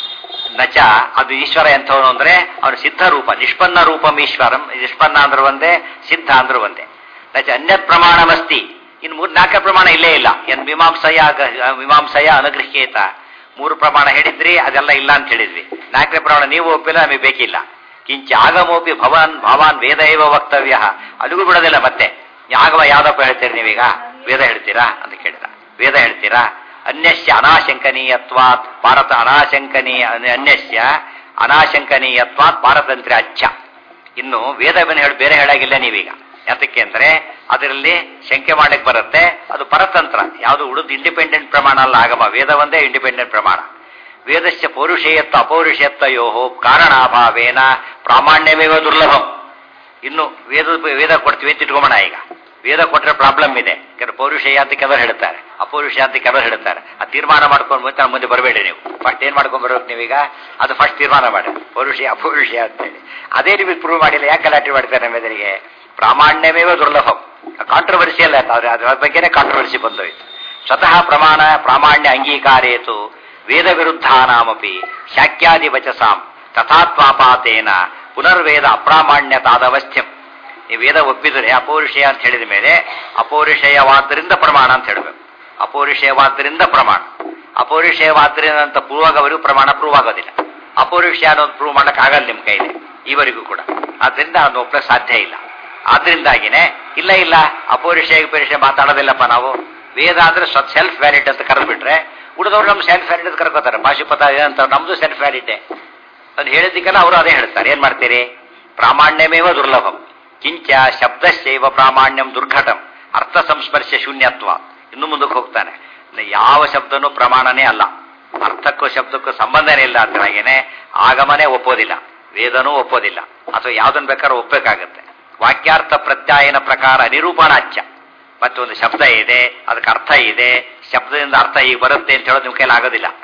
ನಚ ಅದು ಈಶ್ವರ ಎಂಥವನು ಅಂದ್ರೆ ಅವನು ಸಿದ್ಧ ರೂಪ ನಿಷ್ಪನ್ನ ರೂಪಂ ಈಶ್ವರಂ ನಿಷ್ಪನ್ನ ಅಂದ್ರೆ ಒಂದೇ ಸಿದ್ಧ ಅಂದ್ರೆ ಒಂದೇ ನಚ ಅನ್ಯತ್ ಪ್ರಮಾಣಮಸ್ತಿ ಇನ್ನು ಮೂರ್ ನಾಲ್ಕ ಪ್ರಮಾಣ ಇಲ್ಲೇ ಇಲ್ಲ ಏನ್ ಮೀಮಾಂಸಯ ಮೀಮಾಂಸಯ ಅನುಗೃಹ್ಯೇತ ಮೂರು ಪ್ರಮಾಣ ಹೇಳಿದ್ರಿ ಅದೆಲ್ಲ ಇಲ್ಲ ಅಂತ ಹೇಳಿದ್ವಿ ನಾಲ್ಕನೇ ಪ್ರಮಾಣ ನೀವು ಒಪ್ಪಿಲ್ಲ ನಮಗೆ ಬೇಕಿಲ್ಲ ಕಿಂಚ ಆಗಮೋಪಿ ಭವಾನ್ ಭವಾನ್ ವೇದ ಏವ ವಕ್ತವ್ಯ ಅಲ್ಲಿಗೂ ಬಿಡೋದಿಲ್ಲ ಮತ್ತೆ ಆಗಮ ಯಾವ್ದಪ್ಪ ಹೇಳ್ತೀರಿ ನೀವೀಗ ವೇದ ಹೇಳ್ತೀರಾ ಅಂತ ಕೇಳಿದ ವೇದ ಹೇಳ್ತೀರಾ ಅನ್ಯಸ್ಯ ಅನಾಶಂಕನೀಯತ್ವಾತ್ ಭಾರತ ಅನಾಶಂಕನೀಯ ಅನ್ಯಸ್ಯ ಅನಾಶಂಕನೀಯತ್ವಾತ್ ಪಾರತಂತ್ರ್ಯ ಅಚ್ಚ ಇನ್ನು ವೇದವನ್ನು ಹೇಳಿ ಬೇರೆ ಹೇಳಾಗಿಲ್ಲ ನೀವೀಗ ಯಾತಕ್ಕೆ ಅಂದ್ರೆ ಅದರಲ್ಲಿ ಶಂಕೆ ಮಾಡಕ್ ಬರುತ್ತೆ ಅದು ಪರತಂತ್ರ ಯಾವುದು ಉಳಿದು ಇಂಡಿಪೆಂಡೆಂಟ್ ಪ್ರಮಾಣ ಅಲ್ಲ ಆಗಮ ವೇದ ಒಂದೇ ಇಂಡಿಪೆಂಡೆಂಟ್ ಪ್ರಮಾಣ ವೇದಸ್ಯ ಪೌರುಷೇಯತ್ವ ಅಪೌರುಷೇಯತ್ವಯೋ ಕಾರಣಾಭಾವೇನ ಪ್ರಾಮಾಣ್ಯವೇವ ದುರ್ಲಭಂ ಇನ್ನು ವೇದ ವೇದ ಕೊಡ್ತೀವಿ ಅಂತ ಇಟ್ಕೊಂಬೋಣ ಈಗ ವೇದ ಕೊಟ್ಟರೆ ಪ್ರಾಬ್ಲಮ್ ಇದೆ ಕೆಲವು ಪೌರುಷೇಯ ಅಂತ ಕೆಲವರು ಹೇಳ್ತಾರೆ ಅಪೌರುಷೇಯ ಅಂತ ಕೆಲವರು ಹೇಳ್ತಾರೆ ಆ ತೀರ್ಮಾನ ಮಾಡ್ಕೊಂಡು ಮುಂದೆ ಮುಂದೆ ಬರಬೇಡಿ ನೀವು ಫಸ್ಟ್ ಏನ್ ಮಾಡ್ಕೊಂಡ್ ಬರ್ಬೇಕು ನೀವೀಗ ಅದು ಫಸ್ಟ್ ತೀರ್ಮಾನ ಮಾಡಿ ಪೌರುಷೇಯ ಅಪೌರುಷೇಯ ಅಂತೇಳಿ ಅದೇ ನಿಮಗೆ ಪ್ರೂವ್ ಮಾಡಿಲ್ಲ ಯಾಕೆ ಗಲಾಟೆ ಮಾಡ್ತಾರೆ ನಮ್ಮ ಎದುರಿಗೆ ಪ್ರಾಮಾಣ್ಯಮೇವ ದುರ್ಲಭಂ ಕಾಂಟ್ರವರ್ಸಿ ಅಲ್ಲ ಅದ್ರ ಅದ್ರ ಬಗ್ಗೆನೇ ಕಾಂಟ್ರವರ್ಸಿ ಬಂದೋಯ್ತು ಸ್ವತಃ ಪ್ರಮಾಣ ಪ್ರಾಮಾಣ್ಯ ಅಂಗೀಕಾರೇತು ವೇದ ವಿರುದ್ಧಾನಾಮಪಿ ಶಾಕ್ಯಾದಿ ವಚಸಾಂ ತಥಾತ್ವಾಪಾತೇನ ಪುನರ್ವೇದ ಅಪ್ರಾಮಾಣ್ಯತಾದವಸ್ಥ್ಯಂ ಈ ವೇದ ಒಪ್ಪಿದರೆ ಅಪೌರುಷಯ ಅಂತ ಹೇಳಿದ ಮೇಲೆ ಅಪೌರುಷಯವಾದ್ದರಿಂದ ಪ್ರಮಾಣ ಅಂತ ಹೇಳಬೇಕು ಅಪೌರುಷಯವಾದ್ದರಿಂದ ಪ್ರಮಾಣ ಅಪೌರುಷಯವಾದ್ದರಿಂದ ಅಂತ ಪ್ರೂವ್ ಪ್ರಮಾಣ ಪ್ರೂವ್ ಆಗೋದಿಲ್ಲ ಅಪೌರುಷಯ ಅನ್ನೋದು ಪ್ರೂವ್ ಮಾಡಕ್ ಆಗಲ್ಲ ನಿಮ್ ಕೈಲಿ ಈವರೆಗೂ ಕೂಡ ಆದ್ರಿಂದ ಅದನ್ನು ಒಪ್ಪಕ್ಕೆ ಸಾಧ್ಯ ಇಲ್ಲ ಆದ್ರಿಂದಾಗಿನೇ ಇಲ್ಲ ಇಲ್ಲ ಅಪೌರುಷಯ ಪರೀಕ್ಷೆ ಮಾತಾಡೋದಿಲ್ಲಪ್ಪ ನಾವು ವೇದ ಅಂದ್ರೆ ಸ್ವ ಸೆಲ್ಫ್ ವ್ಯಾಲಿಡ್ ಅಂತ ಕರೆದ್ಬಿಟ್ರೆ ಉಳಿದವ್ರು ನಮ್ಮ ಸೆಲ್ಫ್ ವ್ಯಾಲಿಡ್ ಅಂತ ಕರ್ಕೋತಾರೆ ಪಾಶುಪತ ಅಂತ ನಮ್ದು ಸೆಲ್ಫ್ ವ್ಯಾಲಿಡೆ ಅದು ಹೇಳಿದ್ದಕ್ಕೆಲ್ಲ ಅವರು ಅದೇ ಹೇಳ್ತಾರೆ ಏನ್ ಮಾಡ್ತೀರಿ ಪ್ರಾಮಾಣ್ಯಮೇವ ದುರ್ಲಭಂ ಕಿಂಚ ಶಬ್ದಶೈವ ಪ್ರಾಮಾಣ್ಯಂ ದುರ್ಘಟಂ ಅರ್ಥ ಸಂಸ್ಪರ್ಶ ಶೂನ್ಯತ್ವ ಇನ್ನು ಮುಂದಕ್ಕೆ ಹೋಗ್ತಾನೆ ಯಾವ ಶಬ್ದನೂ ಪ್ರಮಾಣನೇ ಅಲ್ಲ ಅರ್ಥಕ್ಕೂ ಶಬ್ದಕ್ಕೂ ಸಂಬಂಧನೇ ಇಲ್ಲ ಅಂತ ಹಾಗೇನೆ ಆಗಮನೇ ಒಪ್ಪೋದಿಲ್ಲ ವೇದನೂ ಒಪ್ಪೋದಿಲ್ಲ ಅಥವಾ ಯಾವ್ದನ್ ಬೇಕಾದ್ರೂ ಒಪ್ಪಬೇಕಾಗತ್ತೆ ವಾಕ್ಯಾರ್ಥ ಪ್ರತ್ಯಾಯನ ಪ್ರಕಾರ ನಿರೂಪಣಾಚ್ಯ ಮತ್ತೆ ಒಂದು ಶಬ್ದ ಇದೆ ಅದಕ್ಕೆ ಅರ್ಥ ಇದೆ ಶಬ್ದದಿಂದ ಅರ್ಥ ಈಗ ಬರುತ್ತೆ ಅಂತ ಹೇಳೋದು ನಿಮ್ ಕೈಲಿ ಆಗೋದಿಲ್ಲ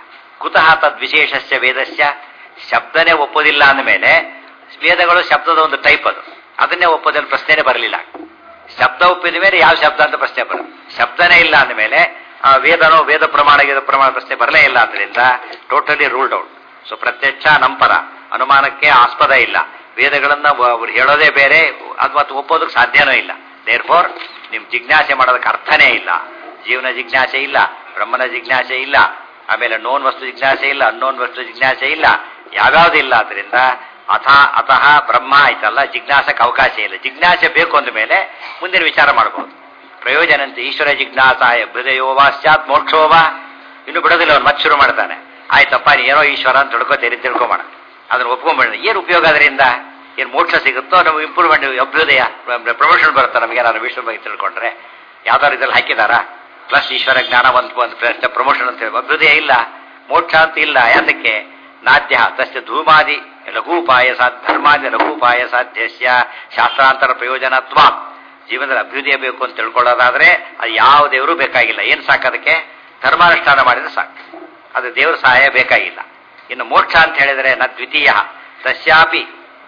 ಕುತಃ ತದ್ವಿಶೇಷಸ್ಯ ವೇದಸ್ಯ ಶಬ್ದನೇ ಒಪ್ಪೋದಿಲ್ಲ ಅಂದಮೇಲೆ ವೇದಗಳು ಶಬ್ದದ ಒಂದು ಟೈಪ್ ಅದು ಅದನ್ನೇ ಒಪ್ಪೋದಲ್ಲಿ ಪ್ರಶ್ನೆನೇ ಬರಲಿಲ್ಲ ಶಬ್ದ ಒಪ್ಪಿದ ಮೇಲೆ ಯಾವ ಶಬ್ದ ಅಂತ ಪ್ರಶ್ನೆ ಬರೋದು ಶಬ್ದನೇ ಇಲ್ಲ ಅಂದಮೇಲೆ ಆ ವೇದನೋ ವೇದ ಪ್ರಮಾಣ ಗೀದ ಪ್ರಮಾಣ ಪ್ರಶ್ನೆ ಬರಲೇ ಇಲ್ಲ ಅದರಿಂದ ಟೋಟಲಿ ರೂಲ್ಡ್ ಔಟ್ ಸೊ ಪ್ರತ್ಯಕ್ಷ ನಂಪರ ಅನುಮಾನಕ್ಕೆ ಆಸ್ಪದ ಇಲ್ಲ ವೇದಗಳನ್ನ ಅವ್ರು ಹೇಳೋದೇ ಬೇರೆ ಅದು ಮತ್ತು ಒಪ್ಪೋದಕ್ಕೆ ಸಾಧ್ಯನೂ ಇಲ್ಲ ದೇರ್ ಫೋರ್ ನಿಮ್ ಜಿಜ್ಞಾಸೆ ಮಾಡೋದಕ್ಕೆ ಅರ್ಥನೇ ಇಲ್ಲ ಜೀವನ ಜಿಜ್ಞಾಸೆ ಇಲ್ಲ ಬ್ರಹ್ಮನ ಜಿಜ್ಞಾಸೆ ಇಲ್ಲ ಆಮೇಲೆ ನೋನ್ ವಸ್ತು ಜಿಜ್ಞಾಸೆ ಇಲ್ಲ ಅನ್ನೋನ್ ವಸ್ತು ಜಿಜ್ಞಾಸೆ ಇಲ್ಲ ಯಾವ್ಯಾವ್ದು ಇಲ್ಲ ಅದರಿಂದ ಅಥ ಅತಃ ಬ್ರಹ್ಮ ಆಯ್ತಲ್ಲ ಜಿಜ್ಞಾಸಕ್ಕೆ ಅವಕಾಶ ಇಲ್ಲ ಜಿಜ್ಞಾಸೆ ಬೇಕು ಅಂದ ಮೇಲೆ ಮುಂದಿನ ವಿಚಾರ ಮಾಡಬಹುದು ಪ್ರಯೋಜನ ಅಂತ ಈಶ್ವರ ಜಿಜ್ಞಾಸಾಯ ಹೃದಯೋವಾ ಸ್ಯಾತ್ ಮೋಕ್ಷೋವಾ ಇನ್ನು ಬಿಡೋದಿಲ್ಲ ಅವ್ನು ಮತ್ತೆ ಶುರು ಮಾಡ್ತಾನೆ ಆಯ್ತಪ್ಪ ನೀ ಏನೋ ಈಶ್ವರ ಅಂತ ತಿಳ್ಕೊತೇರಿ ತಿಳ್ಕೊಬೇಡ ಅದನ್ನ ಒಪ್ಕೊಂಬೇಡ ಏನು ಉಪಯೋಗ ಅದರಿಂದ ಏನು ಮೋಕ್ಷ ಸಿಗುತ್ತೋ ನಾವು ಇಂಪ್ರೂವ್ಮೆಂಟ್ ಅಭ್ಯುದಯ ಪ್ರಮೋಷನ್ ಬರುತ್ತೆ ನಮಗೆ ನಾನು ವಿಷ್ಣು ಬಗ್ಗೆ ತಿಳ್ಕೊಂಡ್ರೆ ಯಾವ್ದಾದ್ರು ಇದ್ರಲ್ಲಿ ಹಾಕಿದಾರಾ ಪ್ಲಸ್ ಈಶ್ವರ ಜ್ಞಾನ ಒಂದು ಒಂದು ಪ್ರಮೋಷನ್ ಅಂತ ಹೇಳಿ ಅಭ್ಯುದಯ ಇಲ್ಲ ಮೋಕ್ಷ ಅಂತ ಇಲ್ಲ ಯಾತಕ್ಕೆ ನಾದ್ಯ ತಸ್ಯ ಧೂಮಾದಿ ಲಘೂಪಾಯ ಸಾಧ್ಯ ಧರ್ಮಾದಿ ಲಘೂಪಾಯ ಸಾಧ್ಯಸ್ಯ ಶಾಸ್ತ್ರಾಂತರ ಪ್ರಯೋಜನತ್ವ ಜೀವನದಲ್ಲಿ ಅಭ್ಯುದಯ ಬೇಕು ಅಂತ ತಿಳ್ಕೊಳ್ಳೋದಾದ್ರೆ ಅದು ಯಾವ ದೇವರು ಬೇಕಾಗಿಲ್ಲ ಏನು ಸಾಕದಕ್ಕೆ ಧರ್ಮಾನುಷ್ಠಾನ ಮಾಡಿದ್ರೆ ಸಾಕು ಅದು ದೇವರ ಸಹಾಯ ಬೇಕಾಗಿಲ್ಲ ಇನ್ನು ಮೋಕ್ಷ ಅಂತ ಹೇಳಿದರೆ ನ ದ್ವಿತೀಯ ತಸ್ಯಾಪಿ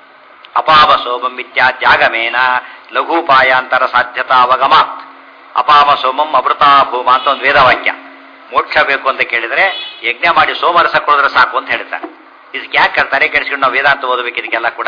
ಅಪಾವ ಸೋಮಂ ಇತ್ಯಾದ್ಯಾಗಮೇನ ಲಘೂಪಾಯಾಂತರ ಸಾಧ್ಯತಾ ಅವಗಮಾತ್ ಅಪಾಮ ಸೋಮಂ ಅಮೃತಾ ಭೂಮ ಅಂತ ಒಂದು ವೇದವಾಕ್ಯ ಮೋಕ್ಷ ಬೇಕು ಅಂತ ಕೇಳಿದ್ರೆ ಯಜ್ಞ ಮಾಡಿ ಸೋಮರಸ ಕೊಡಿದ್ರೆ ಸಾಕು ಅಂತ ಹೇಳ್ತಾರೆ ಇದಕ್ಕೆ ಯಾಕೆ ತಲೆ ಕೆಡಿಸ್ಕೊಂಡು ನಾವು ವೇದಾಂತ ಓದಬೇಕು ಇದಕ್ಕೆಲ್ಲ ಕೂಡ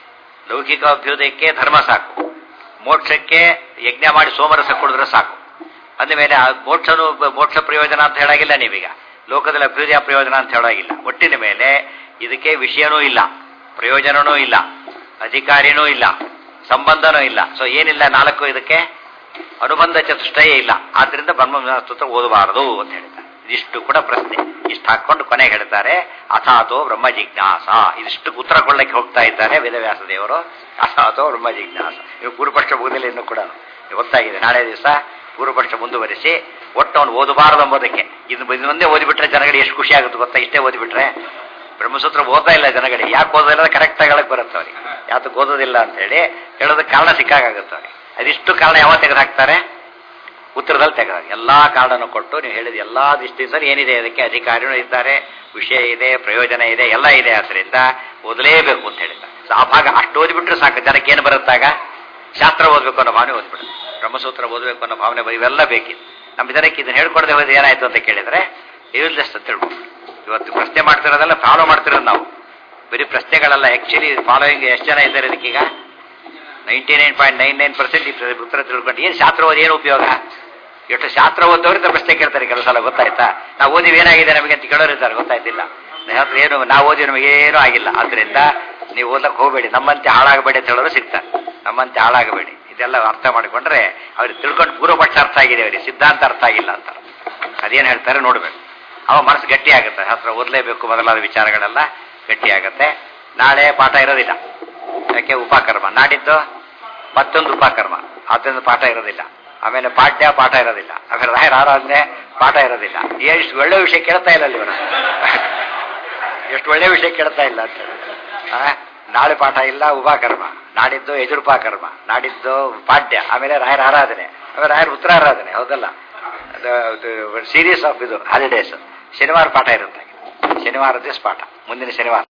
ಲೌಕಿಕ ಅಭ್ಯುದಯಕ್ಕೆ ಧರ್ಮ ಸಾಕು ಮೋಕ್ಷಕ್ಕೆ ಯಜ್ಞ ಮಾಡಿ ಸೋಮರಸ ಕೊಡಿದ್ರೆ ಸಾಕು ಅಂದಮೇಲೆ ಆ ಮೋಕ್ಷನು ಮೋಕ್ಷ ಪ್ರಯೋಜನ ಅಂತ ಹೇಳಾಗಿಲ್ಲ ನೀವೀಗ ಲೋಕದಲ್ಲಿ ಅಭ್ಯುದಯ ಪ್ರಯೋಜನ ಅಂತ ಹೇಳಾಗಿಲ್ಲ ಒಟ್ಟಿನ ಮೇಲೆ ಇದಕ್ಕೆ ವಿಷಯನೂ ಇಲ್ಲ ಪ್ರಯೋಜನನೂ ಇಲ್ಲ ಅಧಿಕಾರಿನೂ ಇಲ್ಲ ಸಂಬಂಧನೂ ಇಲ್ಲ ಸೊ ಏನಿಲ್ಲ ನಾಲ್ಕು ಇದಕ್ಕೆ ಅನುಬಂಧ ಚತುಷ್ಟಯ ಇಲ್ಲ ಆದ್ರಿಂದ ಬ್ರಹ್ಮಸ್ತೋತ್ರ ಓದಬಾರದು ಅಂತ ಹೇಳ್ತಾರೆ ಇದಿಷ್ಟು ಕೂಡ ಪ್ರಶ್ನೆ ಇಷ್ಟು ಹಾಕೊಂಡು ಕೊನೆಗೆ ಹೇಳ್ತಾರೆ ಅಥಾತೋ ಬ್ರಹ್ಮ ಜಿಜ್ಞಾಸ ಇದಿಷ್ಟು ಉತ್ತರ ಕೊಳ್ಳಕ್ಕೆ ಹೋಗ್ತಾ ಇದ್ದಾರೆ ವೇದವ್ಯಾಸ ದೇವರು ಅಥಾತೋ ಬ್ರಹ್ಮ ಜಿಜ್ಞಾಸ ಇವು ಪೂರ್ವಪಕ್ಷ ಮುಗಿದಿಲ್ಲ ಇನ್ನು ಕೂಡ ಗೊತ್ತಾಗಿದೆ ನಾಳೆ ದಿವಸ ಪೂರ್ವಪಕ್ಷ ಮುಂದುವರಿಸಿ ಒಟ್ಟು ಅವನು ಓದಬಾರದು ಎಂಬುದಕ್ಕೆ ಇದು ಇದೊಂದೇ ಓದಿಬಿಟ್ರೆ ಜನಗಳಿಗೆ ಎಷ್ಟು ಖುಷಿ ಆಗುತ್ತೆ ಗೊತ್ತಾ ಇಷ್ಟೇ ಓದಿಬಿಟ್ರೆ ಬ್ರಹ್ಮಸೂತ್ರ ಓದ್ತಾ ಇಲ್ಲ ಜನಗಳಿಗೆ ಯಾಕೆ ಓದೋದಿಲ್ಲ ಕರೆಕ್ಟ್ ಹೇಳಕ್ ಬರುತ್ತೆ ಅವ್ರಿಗೆ ಯಾತಕ್ಕೆ ಓದೋದಿಲ್ಲ ಅಂತ ಹೇಳಿ ಹೇಳೋದಕ್ಕೆ ಕಾರಣ ಸಿಕ್ಕಾಗುತ್ತೆ ಅವ್ರಿಗೆ ಅದಿಷ್ಟು ಕಾರಣ ಯಾವಾಗ ತೆಗೆದುಹಾಕ್ತಾರೆ ಉತ್ತರದಲ್ಲಿ ತೆಗೆದ ಎಲ್ಲಾ ಕಾರಣನೂ ಕೊಟ್ಟು ನೀವು ಹೇಳಿದ ಎಲ್ಲಾ ದೃಷ್ಟಿಸಲ್ಲಿ ಏನಿದೆ ಅದಕ್ಕೆ ಅಧಿಕಾರಿನೂ ಇದ್ದಾರೆ ವಿಷಯ ಇದೆ ಪ್ರಯೋಜನ ಇದೆ ಎಲ್ಲ ಇದೆ ಆದ್ರಿಂದ ಓದಲೇಬೇಕು ಅಂತ ಹೇಳಿದ ಆ ಭಾಗ ಅಷ್ಟು ಓದಿಬಿಟ್ರೆ ಸಾಕು ಜನಕ್ಕೆ ಏನು ಬರುತ್ತಾಗ ಶಾಸ್ತ್ರ ಓದಬೇಕು ಅನ್ನೋ ಭಾವನೆ ಓದ್ಬಿಡುತ್ತೆ ಬ್ರಹ್ಮಸೂತ್ರ ಓದಬೇಕು ಅನ್ನೋ ಭಾವನೆ ಇವೆಲ್ಲ ಬೇಕಿತ್ತು ನಮ್ಮ ಜನಕ್ಕೆ ಇದನ್ನ ಹೇಳ್ಕೊಡದೆ ಹೋದ್ರೆ ಏನಾಯ್ತು ಅಂತ ಕೇಳಿದ್ರೆ ಯೂಸ್ಲೆಸ್ ಅಂತ ಹೇಳ್ಬೋದು ಇವತ್ತು ಪ್ರಶ್ನೆ ಮಾಡ್ತಿರೋದೆಲ್ಲ ಫಾಲೋ ಮಾಡ್ತಿರೋದು ನಾವು ಬರೀ ಪ್ರಶ್ನೆಗಳೆಲ್ಲ ಆಕ್ಚುಲಿ ಫಾಲೋಯಿಂಗ್ ಎಷ್ಟು ಜನ ಇದ್ದಾರೆ ಇದಕ್ಕೀಗ ninety nine point nine nine percent ಉತ್ತರ ತಿಳ್ಕೊಂಡು ಏನು ಶಾಸ್ತ್ರ ಓದಿ ಏನು ಉಪಯೋಗ ಎಷ್ಟು ಶಾಸ್ತ್ರ ಓದೋರಿಂದ ಪ್ರಶ್ನೆ ಕೇಳ್ತಾರೆ ಕೆಲವು ಸಲ ಗೊತ್ತಾಯ್ತಾ ನಾವು ಓದಿವಿ ಏನಾಗಿದೆ ನಮಗೆ ಅಂತ ಕೇಳೋರು ಇದ್ದಾರೆ ಗೊತ್ತಾಯ್ತಿಲ್ಲ ಹತ್ರ ಏನು ನಾವು ಓದಿ ನಮಗೆ ಏನೂ ಆಗಿಲ್ಲ ಆದ್ರಿಂದ ನೀವು ಓದಕ್ಕೆ ಹೋಗಬೇಡಿ ನಮ್ಮಂತೆ ಹಾಳಾಗಬೇಡಿ ಅಂತ ಹೇಳೋರು ಸಿಗ್ತಾರೆ ನಮ್ಮಂತೆ ಹಾಳಾಗಬೇಡಿ ಇದೆಲ್ಲ ಅರ್ಥ ಮಾಡಿಕೊಂಡ್ರೆ ಅವ್ರಿಗೆ ತಿಳ್ಕೊಂಡು ಪೂರ್ವಪಕ್ಷ ಅರ್ಥ ಆಗಿದೆ ಅವರಿಗೆ ಸಿದ್ಧಾಂತ ಅರ್ಥ ಆಗಿಲ್ಲ ಅಂತ ಅದೇನು ಹೇಳ್ತಾರೆ ನೋಡ್ಬೇಕು ಅವ ಮನಸ್ಸು ಗಟ್ಟಿ ಆಗುತ್ತೆ ಹತ್ರ ಓದಲೇಬೇಕು ಮೊದಲಾದ ವಿಚಾರಗಳೆಲ್ಲ ಗಟ್ಟಿ ಆಗುತ್ತೆ ನಾಳೆ ಪಾಠ ಇರೋದಿಲ್ಲ ಯಾಕೆ ಉಪಕರ್ಮ ನಾಡಿದ್ದು ಮತ್ತೊಂದು ಉಪಕರ್ಮ ಆದ್ದರಿಂದ ಪಾಠ ಇರೋದಿಲ್ಲ ಆಮೇಲೆ ಪಾಠ್ಯ ಪಾಠ ಇರೋದಿಲ್ಲ ಆಮೇಲೆ ರಾಯರ ಆರಾಧನೆ ಪಾಠ ಇರೋದಿಲ್ಲ ಎಷ್ಟು ಒಳ್ಳೆ ವಿಷಯ ಕೇಳ್ತಾ ಇಲ್ಲ ಅಲ್ಲಿ ಇವರು ಎಷ್ಟು ಒಳ್ಳೆ ವಿಷಯ ಕೇಳ್ತಾ ಇಲ್ಲ ಅಂತ ಹೇಳಿ ಆ, ನಾಳೆ ಪಾಠ ಇಲ್ಲ ಉಪಕರ್ಮ ನಾಡಿದ್ದು ಎದುರುಪಾಕರ್ಮ ನಾಡಿದ್ದು ಪಾಠ್ಯ ಆಮೇಲೆ ರಾಯರ ಆರಾಧನೆ ಆಮೇಲೆ ರಾಯರ ಉತ್ತರ ಆರಾಧನೆ ಹೌದಲ್ಲ ಸೀರೀಸ್ ಆಫ್ ಇದು ಹಾಲಿಡೇಸ್ ಶನಿವಾರ ಪಾಠ ಇರುತ್ತೆ ಶನಿವಾರ ದಿವಸ ಪಾಠ ಮುಂದಿನ ಶನಿವಾರ